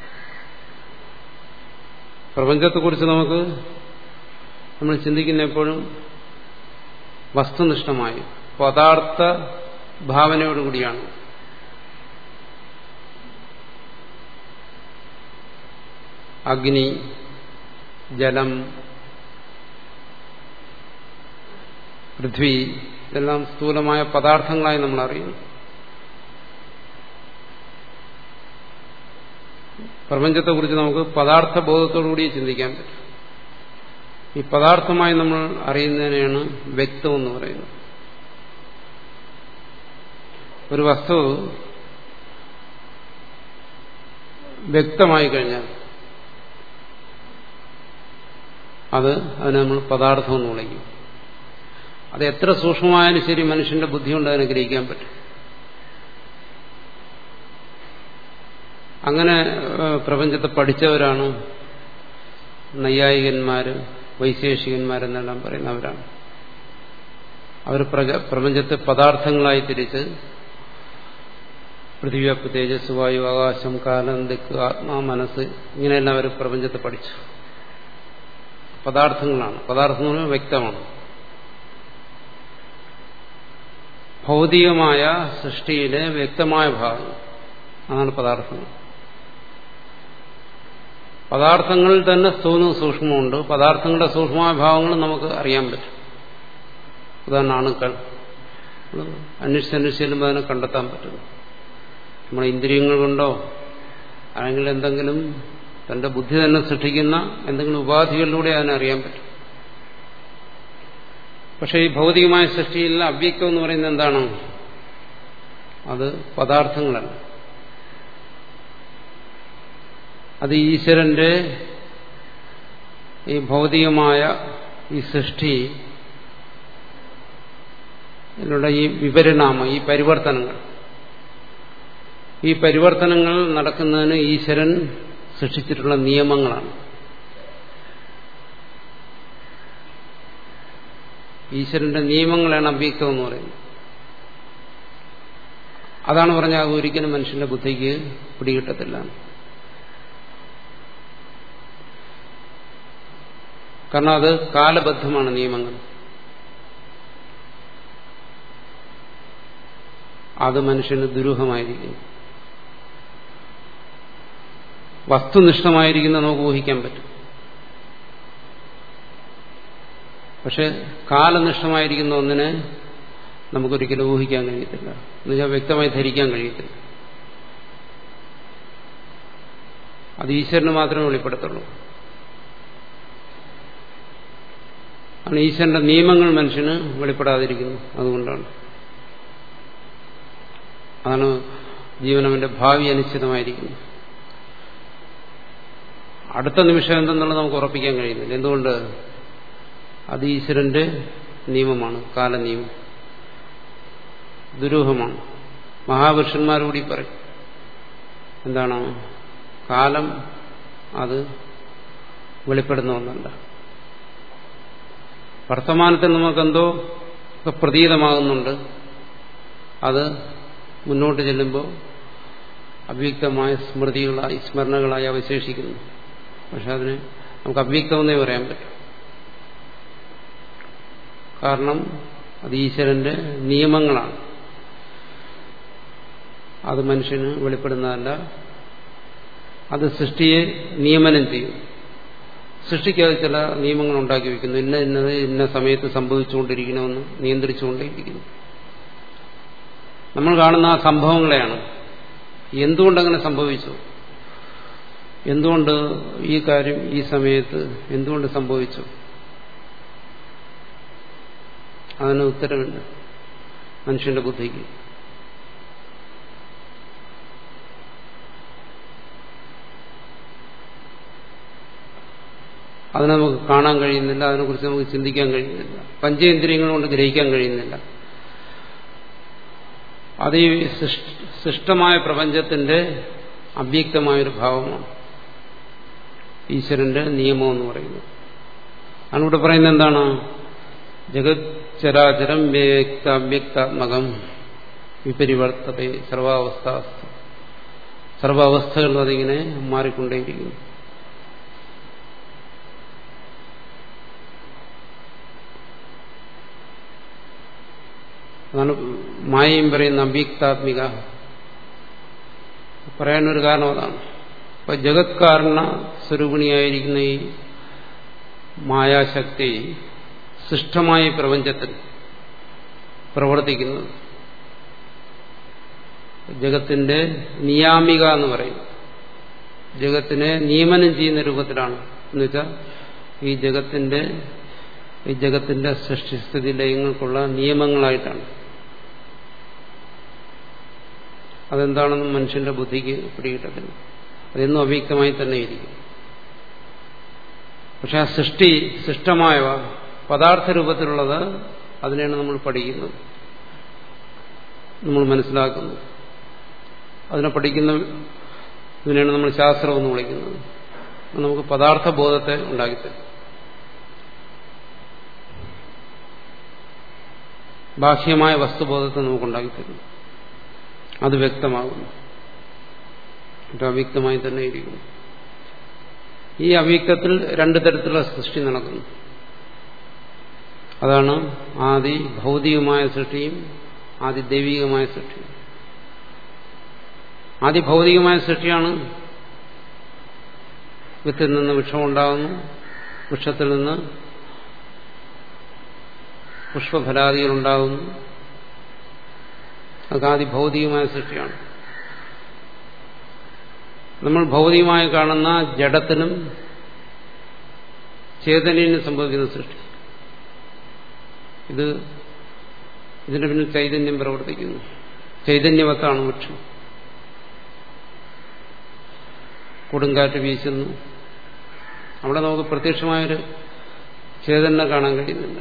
പ്രപഞ്ചത്തെക്കുറിച്ച് നമുക്ക് നമ്മൾ ചിന്തിക്കുന്ന എപ്പോഴും വസ്തുനിഷ്ഠമായി പദാർത്ഥ ഭാവനയോടുകൂടിയാണ് അഗ്നി ജലം പൃഥ്വി ഇതെല്ലാം സ്ഥൂലമായ പദാർത്ഥങ്ങളായി നമ്മൾ അറിയുന്നു പ്രപഞ്ചത്തെക്കുറിച്ച് നമുക്ക് പദാർത്ഥ ബോധത്തോടുകൂടി ചിന്തിക്കാൻ പറ്റും ഈ പദാർത്ഥമായി നമ്മൾ അറിയുന്നതിനെയാണ് വ്യക്തം എന്ന് പറയുന്നത് ഒരു വസ്തു വ്യക്തമായി കഴിഞ്ഞാൽ അത് അതിനെ നമ്മൾ പദാർത്ഥം എന്ന് വിളിക്കും അത് എത്ര സൂക്ഷ്മമായാലും ശരി മനുഷ്യന്റെ ബുദ്ധി കൊണ്ട് അതിനെ ഗ്രഹിക്കാൻ പറ്റും അങ്ങനെ പ്രപഞ്ചത്തെ പഠിച്ചവരാണ് നൈയായികന്മാര് വൈശേഷികന്മാരെന്നെല്ലാം പറയുന്നവരാണ് അവർ പ്രപഞ്ചത്തെ പദാർത്ഥങ്ങളായി തിരിച്ച് പൃഥ്വിയപ്പ് തേജസ് വായു ആകാശം കാലം ദിക്ക് ആത്മാ മനസ്സ് ഇങ്ങനെയെല്ലാം അവർ പ്രപഞ്ചത്തെ പഠിച്ചു പദാർത്ഥങ്ങളാണ് പദാർത്ഥം എന്ന് പറഞ്ഞാൽ വ്യക്തമാണ് ഭൗതികമായ സൃഷ്ടിയിലെ വ്യക്തമായ ഭാഗം അതാണ് പദാർത്ഥങ്ങൾ പദാർത്ഥങ്ങളിൽ തന്നെ സ്ഥൂലവും സൂക്ഷ്മമുണ്ട് പദാർത്ഥങ്ങളുടെ സൂക്ഷ്മമായ ഭാവങ്ങൾ നമുക്ക് അറിയാൻ പറ്റും ഉദാഹരണം അണുക്കൾ അന്വേഷിച്ച് ചെല്ലുമ്പോൾ അതിനെ കണ്ടെത്താൻ പറ്റുന്നു നമ്മുടെ ഇന്ദ്രിയങ്ങൾ കൊണ്ടോ അല്ലെങ്കിൽ എന്തെങ്കിലും തന്റെ ബുദ്ധി തന്നെ സൃഷ്ടിക്കുന്ന എന്തെങ്കിലും ഉപാധികളിലൂടെ അതിനെ അറിയാൻ പറ്റും പക്ഷെ ഈ ഭൗതികമായ സൃഷ്ടിയിൽ അവ്യക്തം എന്ന് പറയുന്നത് എന്താണ് അത് പദാർത്ഥങ്ങളല്ല അത് ഈശ്വരന്റെ ഈ ഭൗതികമായ ഈ സൃഷ്ടി ഇതിലൂടെ ഈ വിപരിണാമം ഈ പരിവർത്തനങ്ങൾ ഈ പരിവർത്തനങ്ങൾ നടക്കുന്നതിന് ഈശ്വരൻ സൃഷ്ടിച്ചിട്ടുള്ള നിയമങ്ങളാണ് ഈശ്വരന്റെ നിയമങ്ങളാണ് അവ്യക്തം എന്ന് പറയുന്നത് അതാണ് പറഞ്ഞ അത് ഒരിക്കലും മനുഷ്യന്റെ ബുദ്ധിക്ക് പിടികിട്ടത്തില്ല കാരണം അത് കാലബദ്ധമാണ് നിയമങ്ങൾ അത് മനുഷ്യന് ദുരൂഹമായിരിക്കുന്നു വസ്തുനിഷ്ഠമായിരിക്കുന്ന നമുക്ക് ഊഹിക്കാൻ പറ്റും പക്ഷെ കാലനിഷ്ഠമായിരിക്കുന്ന ഒന്നിനെ നമുക്കൊരിക്കലും ഊഹിക്കാൻ കഴിയത്തില്ല എന്നുവെച്ചാൽ വ്യക്തമായി ധരിക്കാൻ കഴിയത്തില്ല അത് ഈശ്വരന് മാത്രമേ വെളിപ്പെടുത്തുള്ളൂ ആണ് ഈശ്വരന്റെ നിയമങ്ങൾ മനുഷ്യന് വെളിപ്പെടാതിരിക്കുന്നു അതുകൊണ്ടാണ് അതാണ് ജീവനവന്റെ ഭാവി അനിശ്ചിതമായിരിക്കുന്നു അടുത്ത നിമിഷം എന്തെന്നുള്ളത് നമുക്ക് ഉറപ്പിക്കാൻ കഴിയുന്നില്ല എന്തുകൊണ്ട് അത് ഈശ്വരന്റെ നിയമമാണ് കാലനിയമം ദുരൂഹമാണ് മഹാപുരുഷന്മാരോടി പറയും എന്താണ് കാലം അത് വെളിപ്പെടുന്ന ഒന്നല്ല വർത്തമാനത്തിൽ നമുക്കെന്തോ ഒക്കെ പ്രതീതമാകുന്നുണ്ട് അത് മുന്നോട്ട് ചെല്ലുമ്പോൾ അവ്യക്തമായ സ്മൃതികളായി സ്മരണകളായി അവശേഷിക്കുന്നു പക്ഷെ അതിന് നമുക്ക് അവ്യക്തമെന്നേ പറയാൻ പറ്റും കാരണം അത് ഈശ്വരന്റെ നിയമങ്ങളാണ് അത് മനുഷ്യന് വെളിപ്പെടുന്നതല്ല അത് സൃഷ്ടിയെ നിയമനം ചെയ്യും സൃഷ്ടിക്കാതെ ചില നിയമങ്ങൾ ഉണ്ടാക്കി വയ്ക്കുന്നു ഇന്ന ഇന്നത് ഇന്ന സമയത്ത് സംഭവിച്ചുകൊണ്ടിരിക്കണമെന്ന് നിയന്ത്രിച്ചുകൊണ്ടേയിരിക്കുന്നു നമ്മൾ കാണുന്ന ആ സംഭവങ്ങളെയാണ് എന്തുകൊണ്ടങ്ങനെ സംഭവിച്ചു എന്തുകൊണ്ട് ഈ കാര്യം ഈ സമയത്ത് എന്തുകൊണ്ട് സംഭവിച്ചു അതിന് ഉത്തരമില്ല മനുഷ്യന്റെ ബുദ്ധിക്ക് അതിനെ നമുക്ക് കാണാൻ കഴിയുന്നില്ല അതിനെക്കുറിച്ച് നമുക്ക് ചിന്തിക്കാൻ കഴിയുന്നില്ല പഞ്ചേന്ദ്രിയങ്ങൾ കൊണ്ട് ഗ്രഹിക്കാൻ കഴിയുന്നില്ല അത് ഈ സൃഷ്ടമായ പ്രപഞ്ചത്തിന്റെ അവ്യക്തമായൊരു ഭാവമാണ് ഈശ്വരന്റെ നിയമം എന്ന് പറയുന്നത് അതിനൂടെ പറയുന്നത് എന്താണ് ജഗത് ചരാചരം വ്യക്ത അവ്യക്താത്മകം വിപരിവർത്തത സർവാവസ്ഥ സർവാവസ്ഥകളും അതിങ്ങനെ മാറിക്കൊണ്ടേയിരിക്കുന്നു അതാണ് മായയും പറയുന്ന അവ്യക്താത്മിക പറയാനൊരു കാരണം അതാണ് അപ്പൊ ജഗത് കാരണ സ്വരൂപിണിയായിരിക്കുന്ന ഈ മായാശക്തി സൃഷ്ടമായ പ്രപഞ്ചത്തിൽ പ്രവർത്തിക്കുന്നത് ജഗത്തിന്റെ നിയാമിക എന്ന് പറയും ജഗത്തിനെ നിയമനം ചെയ്യുന്ന രൂപത്തിലാണ് എന്നുവെച്ചാൽ ഈ ജഗത്തിന്റെ ഈ ജഗത്തിന്റെ സൃഷ്ടിസ്ഥിതി ലയങ്ങൾക്കുള്ള നിയമങ്ങളായിട്ടാണ് അതെന്താണെന്ന് മനുഷ്യന്റെ ബുദ്ധിക്ക് പിടികിട്ടത്തില്ല അതെന്നും അവ്യക്തമായി തന്നെ ഇരിക്കും പക്ഷെ ആ സൃഷ്ടി സൃഷ്ടമായവ പദാർത്ഥ രൂപത്തിലുള്ളത് അതിനെയാണ് നമ്മൾ പഠിക്കുന്നത് നമ്മൾ മനസ്സിലാക്കുന്നത് അതിനെ പഠിക്കുന്ന ഇതിനെയാണ് നമ്മൾ ശാസ്ത്രം എന്ന് വിളിക്കുന്നത് നമുക്ക് പദാർത്ഥ ബോധത്തെ ഉണ്ടാക്കിത്തരും ബാഹ്യമായ വസ്തുബോധത്തെ നമുക്ക് ഉണ്ടാക്കിത്തരും അത് വ്യക്തമാകുന്നു എന്നിട്ട് അവ്യക്തമായി തന്നെ ഇരിക്കുന്നു ഈ അവ്യക്തത്തിൽ രണ്ടു തരത്തിലുള്ള സൃഷ്ടി നടക്കുന്നു അതാണ് ആദി ഭൗതികമായ സൃഷ്ടിയും ആദി ദൈവികമായ സൃഷ്ടിയും ആദി ഭൗതികമായ സൃഷ്ടിയാണ് വിത്തിൽ നിന്ന് വിഷമുണ്ടാകുന്നു വൃക്ഷത്തിൽ നിന്ന് പുഷ്പഫലാദികളുണ്ടാകുന്നു അതൊക്കെ ആദി ഭൗതികമായ സൃഷ്ടിയാണ് നമ്മൾ ഭൗതികമായി കാണുന്ന ജഡത്തിനും ചേതനയിനും സംഭവിക്കുന്ന സൃഷ്ടി ഇത് ഇതിന്റെ പിന്നിൽ ചൈതന്യം പ്രവർത്തിക്കുന്നു ചൈതന്യവത്താണ് വൃക്ഷം കൊടുങ്കാറ്റ് വീശുന്നു അവിടെ നമുക്ക് പ്രത്യക്ഷമായൊരു ചേതന കാണാൻ കഴിയുന്നില്ല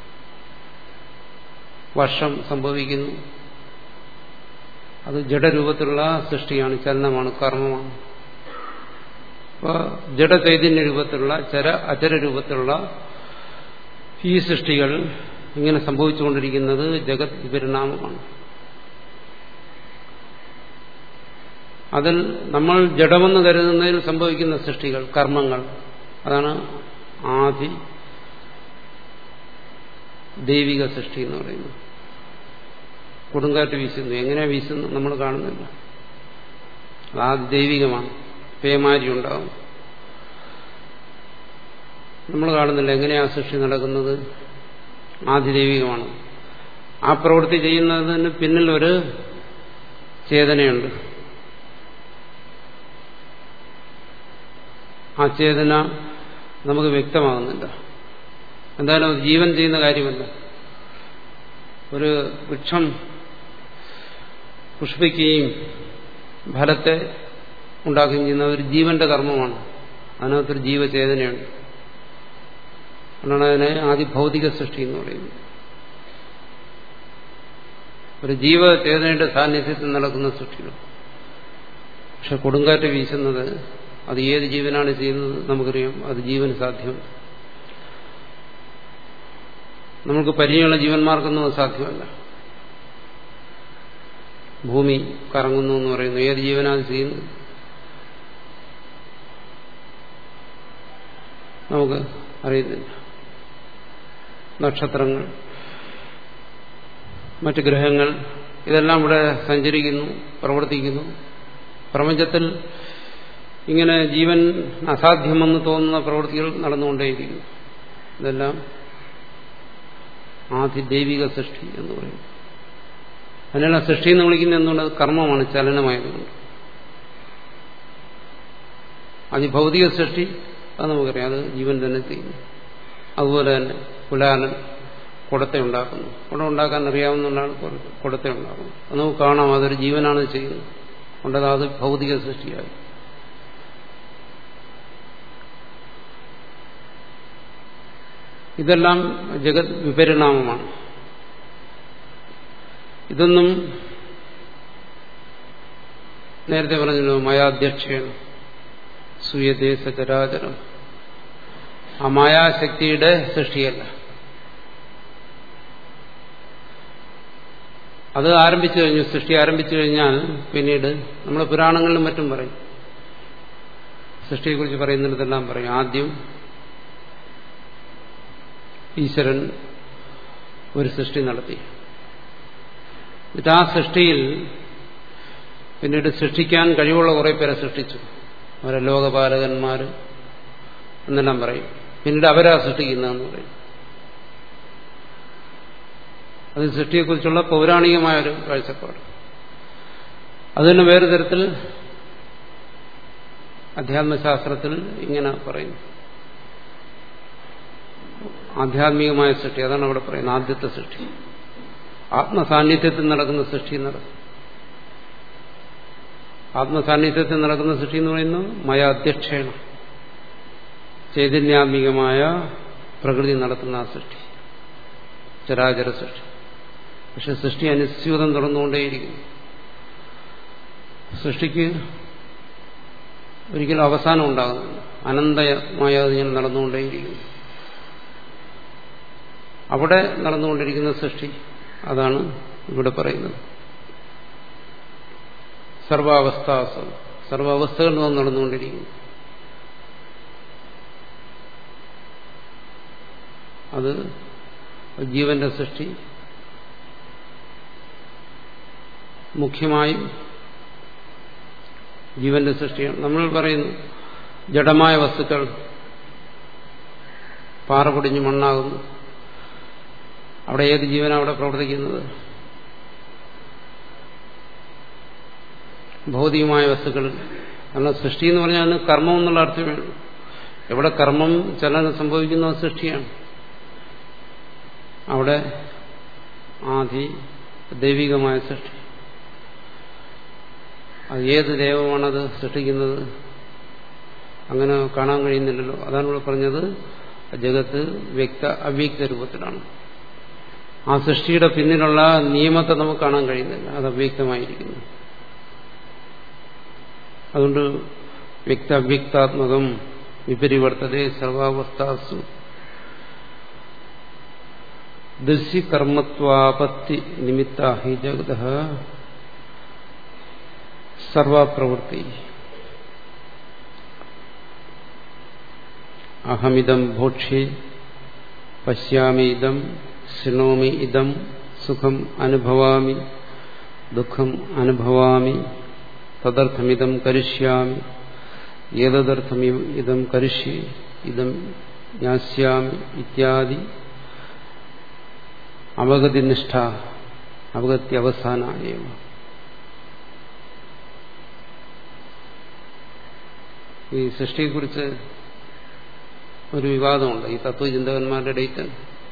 വർഷം സംഭവിക്കുന്നു അത് ജഡരൂപത്തിലുള്ള സൃഷ്ടിയാണ് ചലനമാണ് കർമ്മമാണ് അപ്പോൾ ജഡചൈതന്യ രൂപത്തിലുള്ള ചര അചര രൂപത്തിലുള്ള ഈ സൃഷ്ടികൾ ഇങ്ങനെ സംഭവിച്ചുകൊണ്ടിരിക്കുന്നത് ജഗത് വിപരിണാമമാണ് അതിൽ നമ്മൾ ജഡമെന്ന് കരുതുന്നതിൽ സംഭവിക്കുന്ന സൃഷ്ടികൾ കർമ്മങ്ങൾ അതാണ് ആദി ദൈവിക സൃഷ്ടി എന്ന് പറയുന്നത് കൊടുങ്കാറ്റ് വീശുന്നു എങ്ങനെയാ വീശുന്നു നമ്മൾ കാണുന്നില്ല അത് ആദി ദൈവികമാണ് പേമാരി ഉണ്ടാവും നമ്മൾ കാണുന്നില്ല എങ്ങനെയാ സൃഷ്ടി നടക്കുന്നത് ആദിദൈവികമാണ് ആ പ്രവൃത്തി ചെയ്യുന്നതിന് പിന്നിൽ ഒരു ചേതനയുണ്ട് ആ ചേതന നമുക്ക് വ്യക്തമാകുന്നില്ല എന്തായാലും അത് ജീവൻ ചെയ്യുന്ന കാര്യമല്ല ഒരു വൃക്ഷം പുഷ്പിക്കുകയും ഫലത്തെ ഉണ്ടാക്കുകയും ചെയ്യുന്ന ഒരു ജീവന്റെ കർമ്മമാണ് അതിനകത്തൊരു ജീവചേതനയുണ്ട് അതുകൊണ്ടാണ് അതിനെ ആദിഭൗതിക സൃഷ്ടി എന്ന് പറയുന്നത് ഒരു ജീവചേതനയുടെ സാന്നിധ്യത്തിൽ നടക്കുന്ന സൃഷ്ടികൾ പക്ഷെ കൊടുങ്കാറ്റ് വീശുന്നത് അത് ഏത് ജീവനാണ് ചെയ്യുന്നത് നമുക്കറിയാം അത് ജീവന് സാധ്യമല്ല നമുക്ക് പരിചയമുള്ള ജീവന്മാർക്കൊന്നും അത് സാധ്യമല്ല ഭൂമി കറങ്ങുന്നു എന്ന് പറയുന്നു ഏത് ജീവനാണ് ചെയ്യുന്നത് നമുക്ക് അറിയുന്നില്ല നക്ഷത്രങ്ങൾ മറ്റ് ഗ്രഹങ്ങൾ ഇതെല്ലാം ഇവിടെ സഞ്ചരിക്കുന്നു പ്രവർത്തിക്കുന്നു പ്രപഞ്ചത്തിൽ ഇങ്ങനെ ജീവൻ അസാധ്യമെന്ന് തോന്നുന്ന പ്രവൃത്തികൾ നടന്നുകൊണ്ടേയിരിക്കുന്നു ഇതെല്ലാം ആദിദൈവിക സൃഷ്ടി എന്ന് പറയുന്നു അതിനുള്ള സൃഷ്ടി എന്ന് വിളിക്കുന്നത് എന്തുകൊണ്ട് കർമ്മമാണ് ചലനമായതുകൊണ്ട് അതിഭൗതിക സൃഷ്ടി അത് നമുക്കറിയാം അത് ജീവൻ തന്നെ ചെയ്യുന്നു അതുപോലെ തന്നെ കുലാലൻ കുടത്തെ ഉണ്ടാക്കുന്നു കുടം ഉണ്ടാക്കാൻ അറിയാവുന്നതുകൊണ്ടാണ് കുടത്തെ ഉണ്ടാക്കുന്നത് അത് നമുക്ക് കാണാം അതൊരു ജീവനാണ് ചെയ്യുന്നത് കൊണ്ടത് അത് ഭൗതിക സൃഷ്ടിയായി ഇതെല്ലാം ജഗത് വിപരിണാമമാണ് ഇതൊന്നും നേരത്തെ പറഞ്ഞല്ലോ മയാധ്യക്ഷേണ സൂയതേ സചരാചരം ആ മായാശക്തിയുടെ സൃഷ്ടിയല്ല അത് ആരംഭിച്ചു കഴിഞ്ഞു സൃഷ്ടി ആരംഭിച്ചു കഴിഞ്ഞാൽ പിന്നീട് നമ്മുടെ പുരാണങ്ങളിലും മറ്റും പറയും സൃഷ്ടിയെക്കുറിച്ച് പറയുന്നിടത്തെല്ലാം പറയും ആദ്യം ഈശ്വരൻ ഒരു സൃഷ്ടി നടത്തി എന്നിട്ട് ആ സൃഷ്ടിയിൽ പിന്നീട് സൃഷ്ടിക്കാൻ കഴിവുള്ള കുറെ പേരെ സൃഷ്ടിച്ചു അവരെ ലോകപാലകന്മാർ എന്നെല്ലാം പറയും പിന്നീട് അവരാ സൃഷ്ടിക്കുന്നതെന്ന് പറയും അത് സൃഷ്ടിയെക്കുറിച്ചുള്ള പൗരാണികമായ ഒരു കാഴ്ചപ്പാട് അതിന് വേറെ തരത്തിൽ അധ്യാത്മശാസ്ത്രത്തിൽ ഇങ്ങനെ പറയുന്നു ആധ്യാത്മികമായ സൃഷ്ടി അതാണ് അവിടെ പറയുന്നത് ആദ്യത്തെ സൃഷ്ടി ആത്മസാന്നിധ്യത്തിൽ നടക്കുന്ന സൃഷ്ടി നടക്കും ആത്മസാന്നിധ്യത്തിൽ നടക്കുന്ന സൃഷ്ടി എന്ന് പറയുന്നത് മയാധ്യക്ഷേണ ചൈതന്യാത്മികമായ പ്രകൃതി നടത്തുന്ന ആ സൃഷ്ടി ചരാചര സൃഷ്ടി പക്ഷെ സൃഷ്ടി അനുസ്യൂതം തുറന്നുകൊണ്ടേയിരിക്കുന്നു സൃഷ്ടിക്ക് ഒരിക്കലും അവസാനം ഉണ്ടാകുന്നില്ല അനന്തമായ അതിങ്ങനെ നടന്നുകൊണ്ടേയിരിക്കുന്നു അവിടെ നടന്നുകൊണ്ടിരിക്കുന്ന സൃഷ്ടി അതാണ് ഇവിടെ പറയുന്നത് സർവാവസ്ഥാസ സർവാവസ്ഥകൾ നടന്നുകൊണ്ടിരിക്കുന്നു അത് ജീവന്റെ സൃഷ്ടി മുഖ്യമായും ജീവന്റെ സൃഷ്ടിയാണ് നമ്മൾ പറയുന്നു ജഡമായ വസ്തുക്കൾ പാറ പൊടിഞ്ഞ് മണ്ണാകുന്നു അവിടെ ഏത് ജീവനാണ് അവിടെ പ്രവർത്തിക്കുന്നത് ഭൗതികമായ വസ്തുക്കൾ കാരണം സൃഷ്ടി എന്ന് പറഞ്ഞാൽ അതിന് കർമ്മം എന്നുള്ള അർത്ഥമേ ഉള്ളൂ എവിടെ കർമ്മം ചലനം സംഭവിക്കുന്ന സൃഷ്ടിയാണ് അവിടെ ആദി ദൈവികമായ സൃഷ്ടി അത് ഏത് ദൈവമാണത് സൃഷ്ടിക്കുന്നത് അങ്ങനെ കാണാൻ കഴിയുന്നില്ലല്ലോ അതാണ് ഇവിടെ പറഞ്ഞത് ജഗത്ത് വ്യക്ത അവ്യക്ത രൂപത്തിലാണ് ആ സൃഷ്ടിയുടെ പിന്നിലുള്ള നിയമത്തെ നമുക്ക് കാണാൻ കഴിയുന്നില്ല അത് അവ്യക്തമായിരിക്കുന്നു അതുകൊണ്ട് വ്യക്ത അവ്യക്താത്മകം വിപരിവർത്തത സർവാവസ്ഥാസു ദൃശ്യകർമ്മത്വാപത്തി നിമിത്ത ഹി ജഗത സർവപ്രവൃത്തി അഹമിതം ഭോക്ഷ്യേ പശ്യാമി ഇതം ശൃണോമി ഇതം സുഖം അനുഭവാമി ദുഃഖം അനുഭവാമി തദർത്ഥമിതം കരിഷ്യാമി ഏതദർത്ഥം ഇതം കരിഷ്യേ ഇതം ജ്ഞാസ്യാമി ഇത്യാദി അവഗതിനിഷ്ഠ അവഗത്തി അവസാനായ ഈ സൃഷ്ടിയെക്കുറിച്ച് ഒരു വിവാദമുണ്ട് ഈ തത്വചിന്തകന്മാരുടെ ഇടയിൽ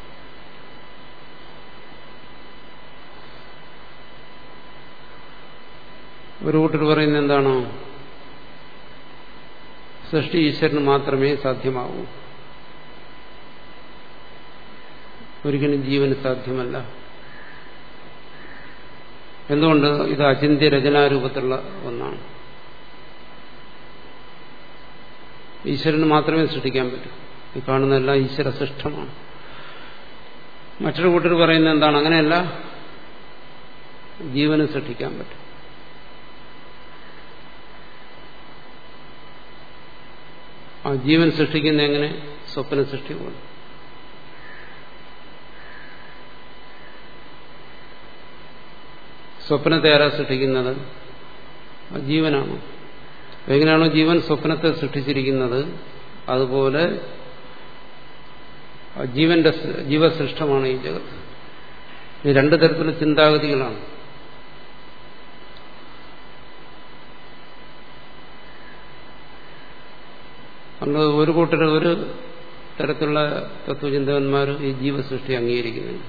ഒരു കൂട്ടർ പറയുന്നത് എന്താണോ സൃഷ്ടി ഈശ്വരന് മാത്രമേ സാധ്യമാവൂ ഒരിക്കലും ജീവന് സാധ്യമല്ല എന്തുകൊണ്ട് ഇത് അചിന്ത്യ രചനാരൂപത്തിലുള്ള ഒന്നാണ് ഈശ്വരന് മാത്രമേ സൃഷ്ടിക്കാൻ പറ്റൂ ഈ കാണുന്നതെല്ലാം ഈശ്വര സൃഷ്ടമാണ് മറ്റൊരു കൂട്ടർ പറയുന്നത് എന്താണ് അങ്ങനെയല്ല ജീവന് സൃഷ്ടിക്കാൻ പറ്റും ആ ജീവൻ സൃഷ്ടിക്കുന്ന എങ്ങനെ സ്വപ്ന സൃഷ്ടി പോലെ സ്വപ്നത്തെ ആരാ സൃഷ്ടിക്കുന്നത് ജീവനാണ് എങ്ങനെയാണോ ജീവൻ സ്വപ്നത്തെ സൃഷ്ടിച്ചിരിക്കുന്നത് അതുപോലെ ജീവന്റെ ജീവസൃഷ്ടമാണ് ഈ ജഗത്ത് ഇത് രണ്ടു തരത്തിലുള്ള ചിന്താഗതികളാണ് അതുകൊണ്ട് ഒരു കൂട്ടർ ഒരു തരത്തിലുള്ള തത്വചിന്തകന്മാർ ഈ ജീവസൃഷ്ടി അംഗീകരിക്കുന്നില്ല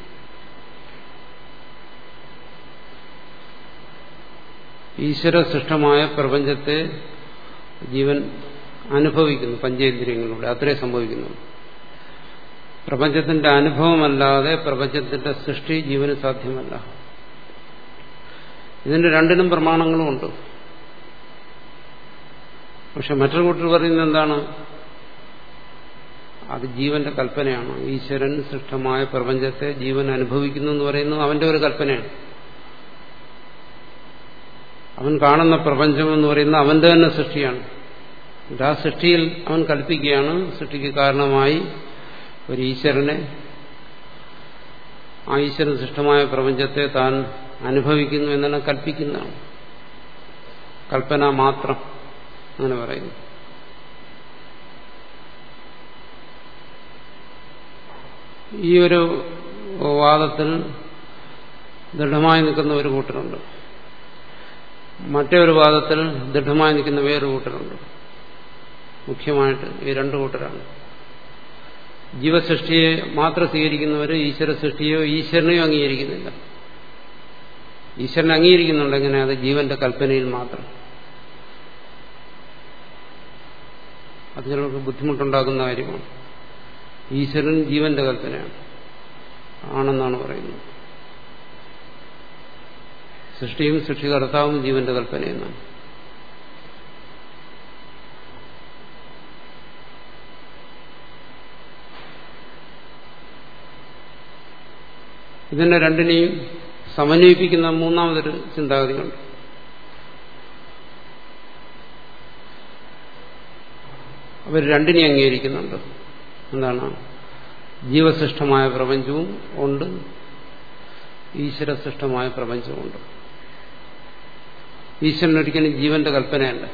ഈശ്വര സൃഷ്ടമായ പ്രപഞ്ചത്തെ ജീവൻ അനുഭവിക്കുന്നു പഞ്ചേന്ദ്രിയങ്ങളിലൂടെ അത്രേ സംഭവിക്കുന്നു പ്രപഞ്ചത്തിന്റെ അനുഭവമല്ലാതെ പ്രപഞ്ചത്തിന്റെ സൃഷ്ടി ജീവന് സാധ്യമല്ല ഇതിന്റെ രണ്ടിനും പ്രമാണങ്ങളുമുണ്ട് പക്ഷെ മറ്റൊരു കൂട്ടർ പറയുന്നത് എന്താണ് അത് ജീവന്റെ കൽപ്പനയാണ് ഈശ്വരൻ സൃഷ്ടമായ പ്രപഞ്ചത്തെ ജീവൻ അനുഭവിക്കുന്നു എന്ന് പറയുന്നത് അവന്റെ ഒരു കൽപ്പനയാണ് അവൻ കാണുന്ന പ്രപഞ്ചം എന്ന് പറയുന്നത് അവന്റെ തന്നെ സൃഷ്ടിയാണ് ആ സൃഷ്ടിയിൽ അവൻ കൽപ്പിക്കുകയാണ് സൃഷ്ടിക്ക് കാരണമായി ഒരു ഈശ്വരനെ ആ ഈശ്വരൻ സൃഷ്ടമായ പ്രപഞ്ചത്തെ താൻ അനുഭവിക്കുന്നു എന്നാണ് കൽപ്പിക്കുന്നതാണ് കൽപ്പന മാത്രം അങ്ങനെ പറയുന്നു ഈ ഒരു വാദത്തിൽ ദൃഢമായി നിൽക്കുന്ന ഒരു കൂട്ടരുണ്ട് മറ്റേ ഒരു വാദത്തിൽ ദൃഢമായി നിൽക്കുന്ന വേറൊരു കൂട്ടരുണ്ട് മുഖ്യമായിട്ട് ഈ രണ്ടു കൂട്ടരാണ് ജീവസൃഷ്ടിയെ മാത്രം സ്വീകരിക്കുന്നവർ ഈശ്വര സൃഷ്ടിയോ ഈശ്വരനെയോ അംഗീകരിക്കുന്നില്ല ഈശ്വരനെ അംഗീകരിക്കുന്നുണ്ട് എങ്ങനെ അത് ജീവന്റെ കൽപ്പനയിൽ മാത്രം അത് ചിലർക്ക് ബുദ്ധിമുട്ടുണ്ടാക്കുന്ന കാര്യമാണ് ഈശ്വരൻ ജീവന്റെ കൽപ്പനയാണ് ആണെന്നാണ് പറയുന്നത് സൃഷ്ടിയും സൃഷ്ടികർത്താവും ജീവന്റെ കൽപ്പനയെന്നാണ് ഇതിനെ രണ്ടിനെയും സമന്വയിപ്പിക്കുന്ന മൂന്നാമതൊരു ചിന്താഗതിയുണ്ട് അവർ രണ്ടിനെയും അംഗീകരിക്കുന്നുണ്ട് എന്താണ് ജീവസൃഷ്ടമായ പ്രപഞ്ചവും ഉണ്ട് ഈശ്വരസൃഷ്ടമായ പ്രപഞ്ചമുണ്ട് ഈശ്വരൻ ഒരിക്കലും ജീവന്റെ കൽപ്പനയല്ല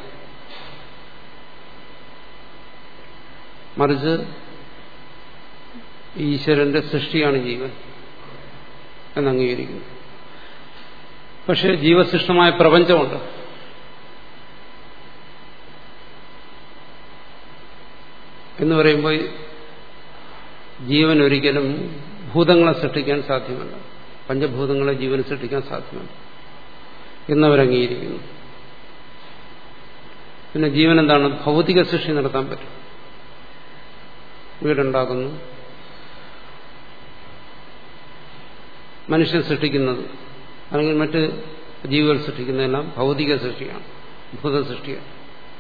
മറിച്ച് ഈശ്വരന്റെ സൃഷ്ടിയാണ് ജീവൻ എന്ന് അംഗീകരിക്കുന്നു പക്ഷെ ജീവസൃഷ്ടമായ പ്രപഞ്ചമുണ്ട് എന്ന് പറയുമ്പോൾ ജീവൻ ഒരിക്കലും ഭൂതങ്ങളെ സൃഷ്ടിക്കാൻ സാധ്യമല്ല പഞ്ചഭൂതങ്ങളെ ജീവൻ സൃഷ്ടിക്കാൻ സാധ്യമല്ല എന്നവരംഗീകരിക്കുന്നു പിന്നെ ജീവൻ എന്താണ് ഭൗതിക സൃഷ്ടി നടത്താൻ പറ്റും വീടുണ്ടാക്കുന്നു മനുഷ്യൻ സൃഷ്ടിക്കുന്നത് അല്ലെങ്കിൽ മറ്റ് ജീവികൾ സൃഷ്ടിക്കുന്നതെല്ലാം ഭൗതിക സൃഷ്ടിയാണ് ഭൂത സൃഷ്ടിയാണ്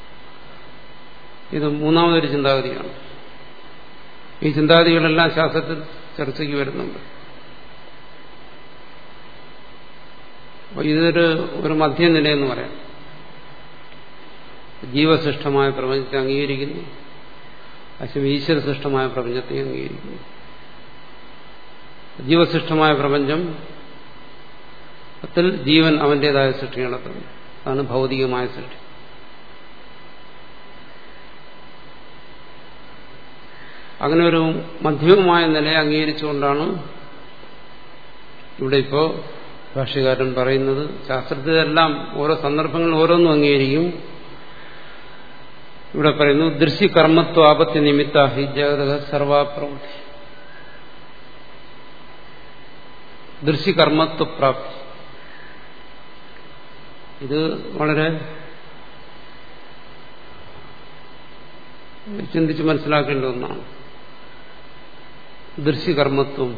ഇത് മൂന്നാമതൊരു ചിന്താഗതിയാണ് ഈ ചിന്താഗതികളെല്ലാം ശാസ്ത്രത്തിൽ ചർച്ചയ്ക്ക് വരുന്നുണ്ട് അപ്പോൾ ഇതൊരു ഒരു മധ്യനിലയെന്ന് പറയാം ജീവസൃഷ്ടമായ പ്രപഞ്ചത്തെ അംഗീകരിക്കുന്നു അശ്വം ഈശ്വരസൃഷ്ടമായ പ്രപഞ്ചത്തെ അംഗീകരിക്കുന്നു ജീവസൃഷ്ടമായ പ്രപഞ്ചം ത്തിൽ ജീവൻ അവന്റേതായ സൃഷ്ടി നടത്തുന്നു അതാണ് ഭൗതികമായ സൃഷ്ടി അങ്ങനെ ഒരു മധ്യമമായ നിലയെ അംഗീകരിച്ചുകൊണ്ടാണ് ഇവിടെ ഇപ്പോ ഭാഷ്യകാരൻ പറയുന്നത് ശാസ്ത്രത്തിലെല്ലാം ഓരോ സന്ദർഭങ്ങളിൽ ഓരോന്നും അംഗീകരിക്കും ഇവിടെ പറയുന്നു ദൃശ്യകർമ്മത്വ ആപത്തി നിമിത്ത ഹി ജഗത സർവാപ്രവൃത്തി ദൃശ്യകർമ്മത്വ പ്രാപ്തി ഇത് വളരെ ചിന്തിച്ച് മനസ്സിലാക്കേണ്ട ഒന്നാണ് ദൃശ്യകർമ്മത്വം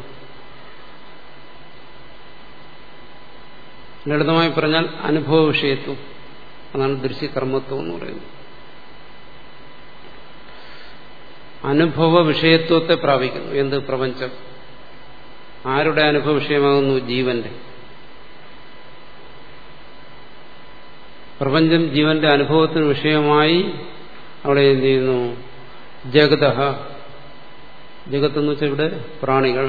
ലളിതമായി പറഞ്ഞാൽ അനുഭവ വിഷയത്വം അതാണ് ദൃശ്യകർമ്മത്വം എന്ന് പറയുന്നത് അനുഭവ വിഷയത്വത്തെ പ്രാപിക്കുന്നു എന്ത് പ്രപഞ്ചം ആരുടെ അനുഭവ വിഷയമാകുന്നു ജീവന്റെ പ്രപഞ്ചം ജീവന്റെ അനുഭവത്തിന് വിഷയമായി അവിടെ എന്ത് ചെയ്യുന്നു ജഗത ജഗത്ത് എന്ന് വെച്ചാൽ ഇവിടെ പ്രാണികൾ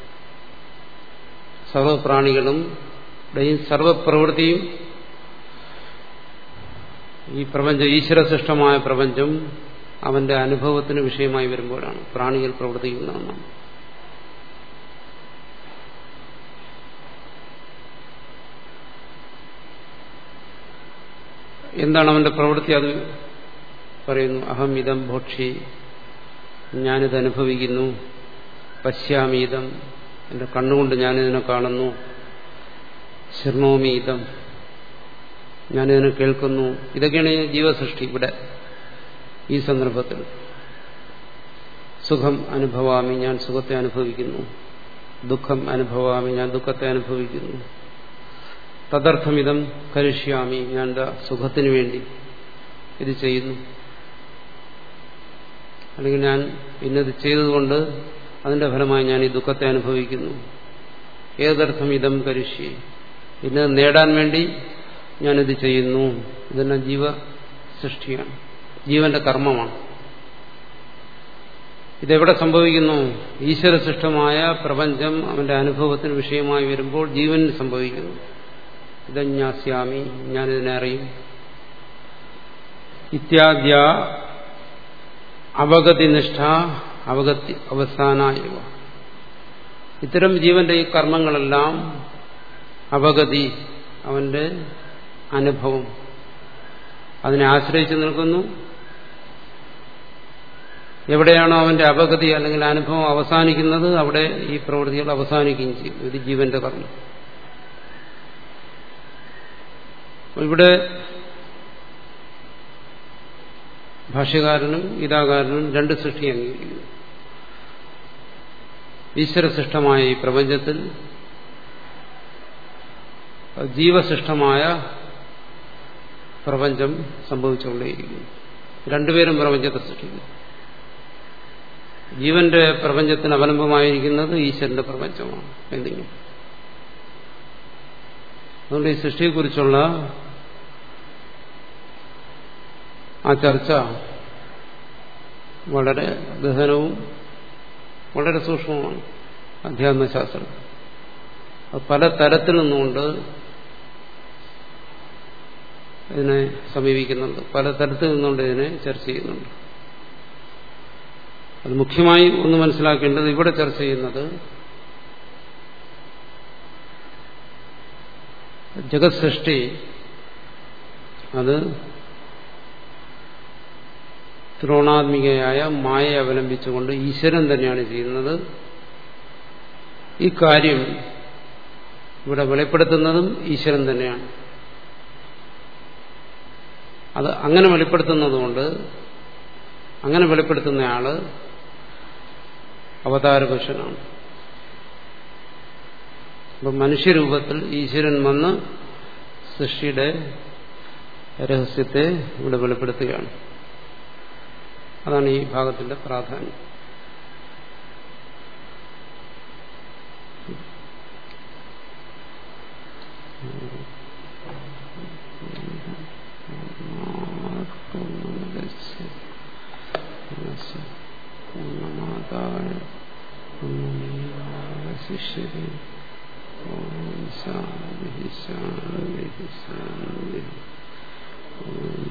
സർവപ്രാണികളും ഇവിടെയും സർവപ്രവൃത്തിയും ഈ പ്രപഞ്ചം ഈശ്വരസൃഷ്ടമായ പ്രപഞ്ചം അവന്റെ അനുഭവത്തിന് വിഷയമായി വരുമ്പോഴാണ് പ്രാണികൾ പ്രവർത്തിക്കുന്നതെന്നാണ് എന്താണ് അവന്റെ പ്രവൃത്തി അത് പറയുന്നു അഹം ഇതം ഭോക്ഷി ഞാനിത് അനുഭവിക്കുന്നു പശ്യാമീതം എന്റെ കണ്ണുകൊണ്ട് ഞാനിതിനെ കാണുന്നു ശൃണോമീതം ഞാനിതിനെ കേൾക്കുന്നു ഇതൊക്കെയാണ് ജീവസൃഷ്ടി ഇവിടെ ഈ സന്ദർഭത്തിൽ സുഖം അനുഭവാമി ഞാൻ സുഖത്തെ അനുഭവിക്കുന്നു ദുഃഖം അനുഭവാമി ഞാൻ ദുഃഖത്തെ അനുഭവിക്കുന്നു തദർത്ഥമിതം കരിഷ്യാമി ഞാൻ എന്താ സുഖത്തിനു വേണ്ടി ഇത് ചെയ്യുന്നു അല്ലെങ്കിൽ ഞാൻ ഇന്നത് ചെയ്തതുകൊണ്ട് അതിന്റെ ഫലമായി ഞാൻ ഈ ദുഃഖത്തെ അനുഭവിക്കുന്നു ഏതർത്ഥം ഇതം കരിഷ്യ ഇന്നത് നേടാൻ വേണ്ടി ഞാനിത് ചെയ്യുന്നു ഇതെല്ലാം ജീവ സൃഷ്ടിയാണ് ജീവന്റെ കർമ്മമാണ് ഇതെവിടെ സംഭവിക്കുന്നു ഈശ്വരസൃഷ്ടമായ പ്രപഞ്ചം അവന്റെ അനുഭവത്തിന് വിഷയമായി വരുമ്പോൾ ജീവൻ സംഭവിക്കുന്നു ഇതഞ്ഞാസ്യാമി ഞാനിതിനെ അറിയും ഇത്യാദ്യ അവഗതിനിഷ്ഠ അവഗതി അവസാനായവ ഇത്തരം ജീവന്റെ ഈ കർമ്മങ്ങളെല്ലാം അവഗതി അവന്റെ അനുഭവം അതിനെ ആശ്രയിച്ച് നിൽക്കുന്നു എവിടെയാണോ അവന്റെ അപഗതി അല്ലെങ്കിൽ അനുഭവം അവസാനിക്കുന്നത് അവിടെ ഈ പ്രവൃത്തികൾ അവസാനിക്കുകയും ചെയ്യും ഇത് ജീവന്റെ കർമ്മം ഇവിടെ ഭാഷ്യകാരനും ഗീതാകാരനും രണ്ട് സൃഷ്ടി അംഗീകരിക്കുന്നു ഈശ്വരസൃഷ്ടമായ ഈ പ്രപഞ്ചത്തിൽ ജീവസൃഷ്ടമായ പ്രപഞ്ചം സംഭവിച്ചുകൊണ്ടേയിരിക്കുന്നു രണ്ടുപേരും പ്രപഞ്ചത്തെ സൃഷ്ടിക്കുന്നു ജീവന്റെ പ്രപഞ്ചത്തിന് അവലംബമായിരിക്കുന്നത് ഈശ്വരന്റെ പ്രപഞ്ചമാണ് എന്തെങ്കിലും അതുകൊണ്ട് ഈ സൃഷ്ടിയെക്കുറിച്ചുള്ള ആ ചർച്ച വളരെ ഗഹനവും വളരെ സൂക്ഷ്മമാണ് അധ്യാത്മശാസ്ത്രം അത് പല തരത്തിൽ നിന്നുകൊണ്ട് ഇതിനെ സമീപിക്കുന്നുണ്ട് പല തരത്തിൽ നിന്നുകൊണ്ട് ഇതിനെ ചർച്ച ചെയ്യുന്നുണ്ട് അത് മുഖ്യമായി ഒന്ന് മനസ്സിലാക്കേണ്ടത് ഇവിടെ ചർച്ച ചെയ്യുന്നത് ജഗത് സൃഷ്ടി അത് ത്രികോണാത്മികയായ മായയെ അവലംബിച്ചുകൊണ്ട് ഈശ്വരൻ തന്നെയാണ് ചെയ്യുന്നത് ഈ കാര്യം ഇവിടെ വെളിപ്പെടുത്തുന്നതും ഈശ്വരൻ തന്നെയാണ് അത് അങ്ങനെ വെളിപ്പെടുത്തുന്നതുകൊണ്ട് അങ്ങനെ വെളിപ്പെടുത്തുന്നയാള് അവതാരപുരുഷനാണ് അപ്പം മനുഷ്യരൂപത്തിൽ ഈശ്വരൻ വന്ന് സൃഷ്ടിയുടെ രഹസ്യത്തെ ഇവിടെ വെളിപ്പെടുത്തുകയാണ് അതാണ് ഈ ഭാഗത്തിന്റെ പ്രാധാന്യം Mm-hmm. ശിഷ്യരെ ഓം ശാന്തി ശാന്തി ശാന്തി ഓം